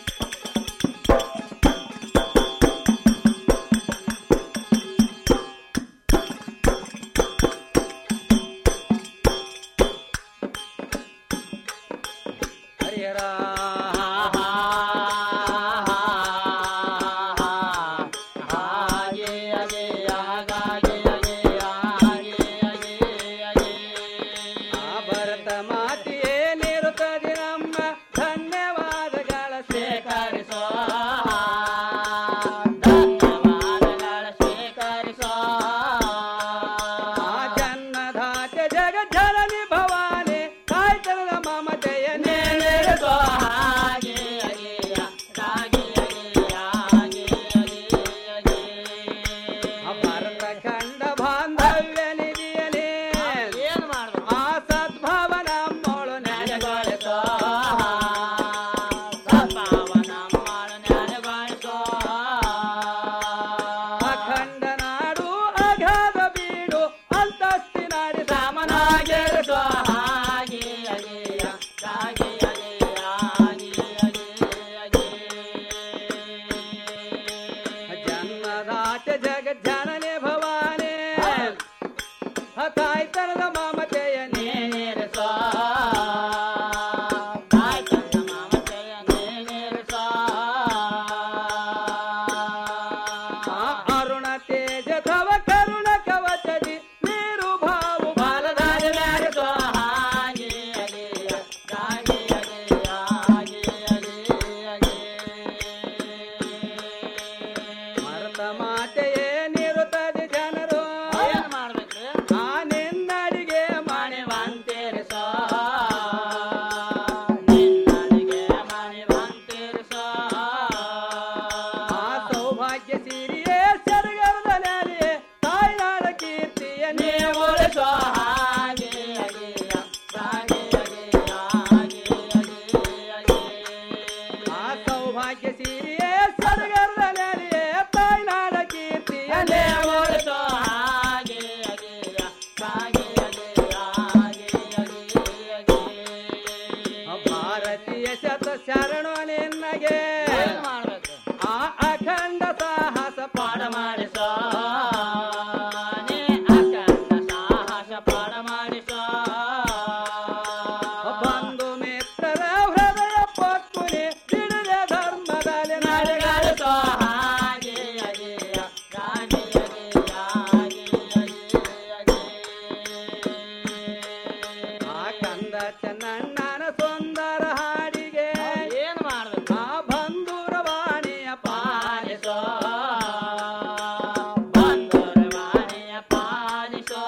ಪಾಡ ಮಾಡಿಸೋ ಬಂಧು ಮಿತ್ರರ ಹೃದಯ ಪಕ್ಕುನೆ ಹಿಡಿದ ಧರ್ಮದಲ್ಲಿ ನಡೆಗಾಡಿಸೋ ನಡೆಗಾಡಿಸೋ ಹಾಗೆ ಅಗೆಯ ಗಾಡಿ ಅಗೆಯ ಹಾಗೆ ಅಗೆಯ ಆ ಕಂದ ಚೆನ್ನಣ್ಣನ ಸುಂದರ ಹಾಡಿಗೆ ಏನ್ ಮಾಡ್ಬೇಕು ಆ ಬಂಧುರ ವಾಣಿಯ ಪಾಲಿಸೋ ಪಾಲಿಸೋ ಬಂದೋರ ವಾಣಿಯ ಪಾಲಿಸೋ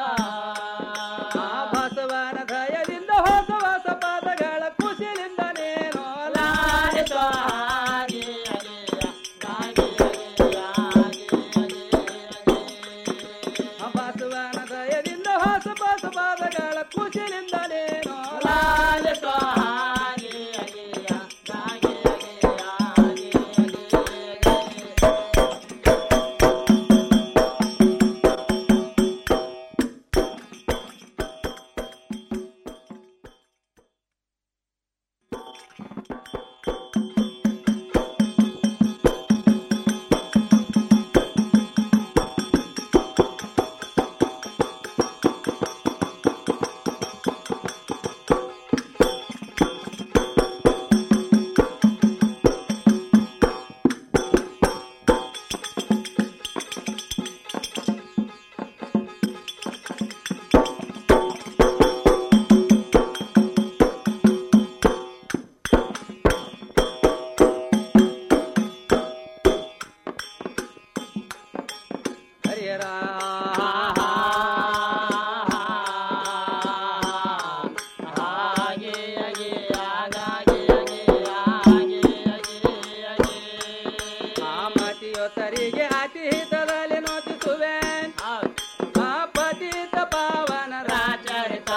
ಆ ಬಸವನ ದಯದಿಂದ ಹೊಸ ಹೊಸ ಪದಗಳ ಕುಶಿಲಿಂದ ನೇನೋ ಲಾಲಿಸೋ ಹಾಗೆ ಅಗೆಯ ಗಾಡಿ ಅಗೆಯ ಹಾಗೆ ಆ ಬಸವನ ದಯದಿಂದ ಹೊಸ ಹೊಸ ಪದಗಳ ಕುಶಿಲಿಂದ ನೇನೋ ಲಾಲಿಸೋ ಹಾಗೆ ಅಗೆಯ ಗಾಡಿ ಅಗೆಯ ಹಾಗೆ ಹರಿಯರ ಹಾಗೆ ಅಗೆ ಹಾಗೆ ಅಗೆ ಹಾಗೆ ಅಗೆ ಅಗೆ ಆ ಮತಿಯೊತ್ತರಿಗೆ ಅತಿ ಹಿತದಲ್ಲಿ ನೋಚಿಸುವೆ ಆ ಪತಿತ ಪಾವನ ರಾಚರಿತ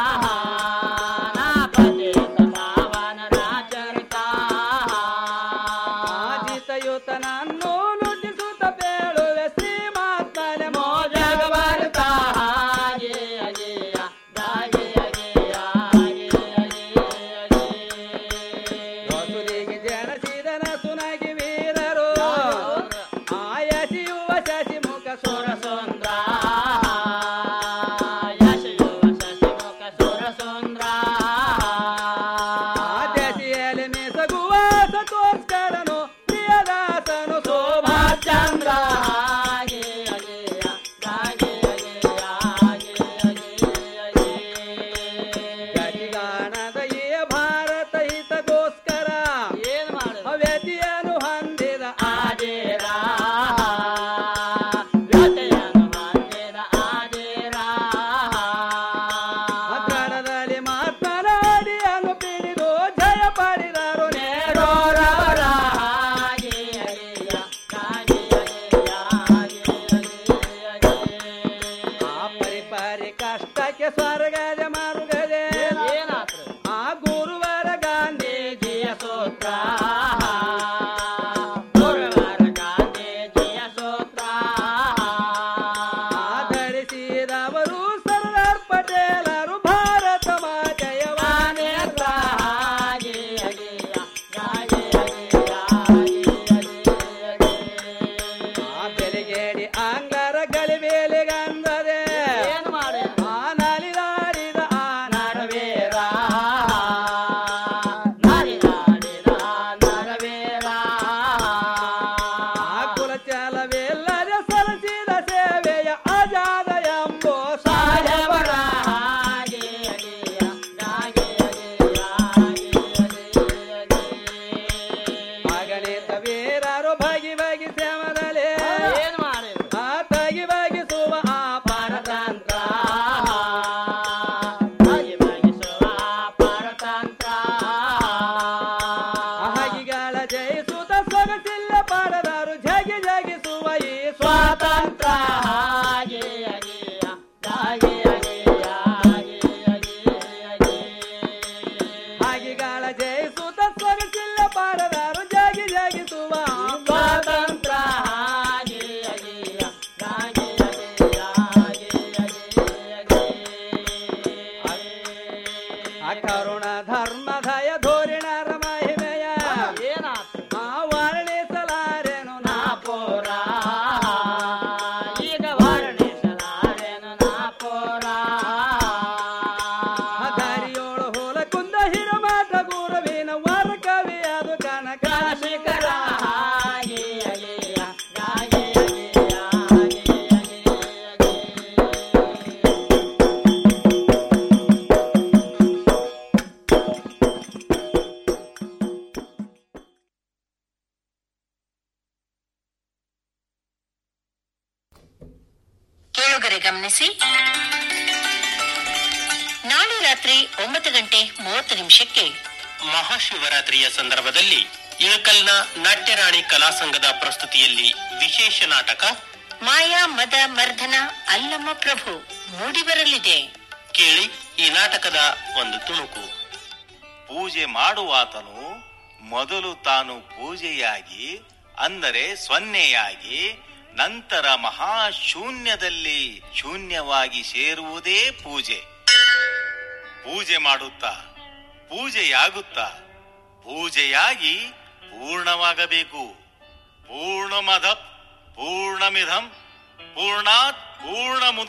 ನಾಪತಿತ ಪಾವನ ರಾಚರಿತ ಆಜಿತಯುತನನ್ನು ನುಡಿಸುತ್ತ ಬೇಳುವೆ ಶ್ರೀಮಾತ್ಮನೆ ಮೋಜಗ ಬರ್ತ ಹಾಗೆ ಅಗೆಯ ಹಾಗೆ ಅಗೆಯ ಹಾಗೆ ಅಗೆ ವಸುರಿಗೆ ಜನಿಸಿದನ ಸುನಗಿ ವೀರರು ಆಯಸಿಯುವ ಶಶಿ ಮುಖ ಸುರ ಸುರ ಸುಂದ್ರ ಯಶಯುವ ಶಶಿಮುಖ ಸುರ ಸುಂದ್ರ ಆ ದಶಿಯಲ್ಲಿ ಮಿಸಗುವ ಸತೋಸ್ಕರನು ಪ್ರಿಯದಾಸನು ಶೋಭಾ ಚಂದ್ರ ಹಾಗೆ ಅಗೆಯ ಹಾಗೆ ಅಗೆಯ ಹಾಗೆ ಅಗೆ ಗತಿಗಾಣದ ಈ ಭಾರತ ಹಿತಗೋಸ್ಕರ ಏನ್ ಮಾಡುದು ಅವ್ಯತಿಯನ್ನು ಹೊಂದಿದ ಆದೇರ ವ್ಯತೆಯನ್ನು ಹೊಂದಿದ ಆದೇರ ಕನ್ನಡದಲ್ಲಿ ಮಾತನಾಡಿಯನ್ನು ಪಿಡಿದು ಜಯ ಪಡೆದರು ನೇರೋರವರ ಹಾಗೆ ಅಗೆಯ ಹಾಗೆ ಅಗೆಯ ಹಾಗೆ ಅಗೆ ಆ ಪರಿಪರಿ ಕಷ್ಟಕ್ಕೆ ಸ್ವರ್ಗದ ಮರುಗದೆ ಏನಾತ್ರು ಆ ಗುರುವರ ಗಾಂಧಿ ಗಾಂಧೀಜಿಯ ಸೂತ್ರ ಗುರುವಾರ ಗಾಂಧೀಜಿಯ ಸೂತ್ರ ಆಧರಿಸಿದವರು ಸರ್ದಾರ್ ಪಟೇಲರು ಭಾರತ ಮಾತೆಯವ ವಾನೇತ್ರ ಹಾಗೆ ಅಗೆಯ ಹಾಗೆ ಅಗೆಯ ಹಾಗೆ ಅಗೆ ಆ ಬೆಲೆಗೇಡಿ ಅಂಗರ ಗಳಿಬೇಲಿಗಂದದೆ ಏನ್ ಮಾಡಿ ಆ ನಲಿದಾಡಿದ ಆ ನರವೇರ ನರವೇರ ನರಿದಾಡಿದ ನರವೇರ ಆ ಕುಲಚಾಲವಿಲ್ಲದೆ ಸಲ್ಲಿಸಿದ ಸೇವೆಯ ಅಜಾದ ಎಂಬೋ ಸಾಯಬರ ಸಾಯವರ ಹಾಗೆ ಅಗೆಯ ಹಾಗೆ ಅಗೆಯ ಹಾಗೆ ಅಗೆ ಅಗಣಿತ ವೀರರು ಬಗಿ ಬಗಿ ಶ್ರಮದಲ್ಲಿ ಏನ್ ಮಾಡಿದ್ರು ಆ ತಗಿ ಬಗಿಸುವ ಆ ಪರತಂತ್ರ ಪರತಂತ್ರ ಬಗೆ ಬಗೆಸುವ ಪರತಂತ್ರ ಹಗಿಗಳ ಜಯಿಸುತ್ತ ಸೊಗಸಿಲ್ಲ ಪಡೆದರು ಜಗಿ ಜಗಿಸುವ ಈ ಸ್ವಾತಂತ್ರ್ಯ ಸ್ವಾತಂತ್ರ್ಯ ಹಾಗೆ ಅಗೆಯ ಹಾಗೆ ಅಗೆಯ ಹಾಗೆ ಅಗೆ ಅಗೆ ಹಗಿಗಳ ಜಯಿಸುತ್ತ ಸೊಗಸಿಲ್ಲ ಪಡೆದರು ಜಗಿ ಜಗಿಸುವ ಸ್ವಾತಂತ್ರ್ಯ ಹಾಗೆ ಅಗೆಯ ಹಾಗೆ ಅಗೆಯ ಹಾಗೆ ಅಗೆ ಆ ಕರುಣ ಧರ್ಮ ದಯ ಧೋರಿಣರ ಮಹಿಮೆಯ ಏನಾತು ಆ ವರ್ಣಿಸಲಾರೆನು ನಾ ನಾಪೋರ ಈಗ ವರ್ಣಿಸಲಾರೆನು ನಾಪೋರ ಗೋರ ದಾರಿಯೋಳು ಹೋಲ ಕುಂದ ಹಿರಮಾಟ ಗುರುವಿನ ವಾರ ಕವಿ ಅದು ಕನಕ ಶಿಖರ ಹಾಗೆ ಅಗೆಯ ಗಾಗೆ ಕೇಳುಗರೆ ಗಮನಿಸಿ ನಾಳೆ ರಾತ್ರಿ ಒಂಬತ್ತು ಗಂಟೆ ಮೂವತ್ತು ನಿಮಿಷಕ್ಕೆ ಮಹಾಶಿವರಾತ್ರಿಯ ಸಂದರ್ಭದಲ್ಲಿ ಇಳಕಲ್ನ ನಾಟ್ಯರಾಣಿ ಕಲಾ ಸಂಘದ ಪ್ರಸ್ತುತಿಯಲ್ಲಿ ವಿಶೇಷ ನಾಟಕ ಮಾಯಾ ಮದ ಮರ್ದನ ಅಲ್ಲಮ್ಮ ಪ್ರಭು ಮೂಡಿಬರಲಿದೆ ಕೇಳಿ ಈ ನಾಟಕದ ಒಂದು ತುಣುಕು ಪೂಜೆ ಮಾಡುವಾತನು ಮೊದಲು ತಾನು ಪೂಜೆಯಾಗಿ ಅಂದರೆ ಸೊನ್ನೆಯಾಗಿ ನಂತರ ಮಹಾಶೂನ್ಯದಲ್ಲಿ ಶೂನ್ಯವಾಗಿ ಸೇರುವುದೇ ಪೂಜೆ ಪೂಜೆ ಮಾಡುತ್ತಾ ಪೂಜೆಯಾಗುತ್ತಾ ಪೂಜೆಯಾಗಿ ಪೂರ್ಣವಾಗಬೇಕು ಪೂರ್ಣಮದ ಪೂರ್ಣಮಿಧಂ ಪೂರ್ಣಾತ್ ಪೂರ್ಣ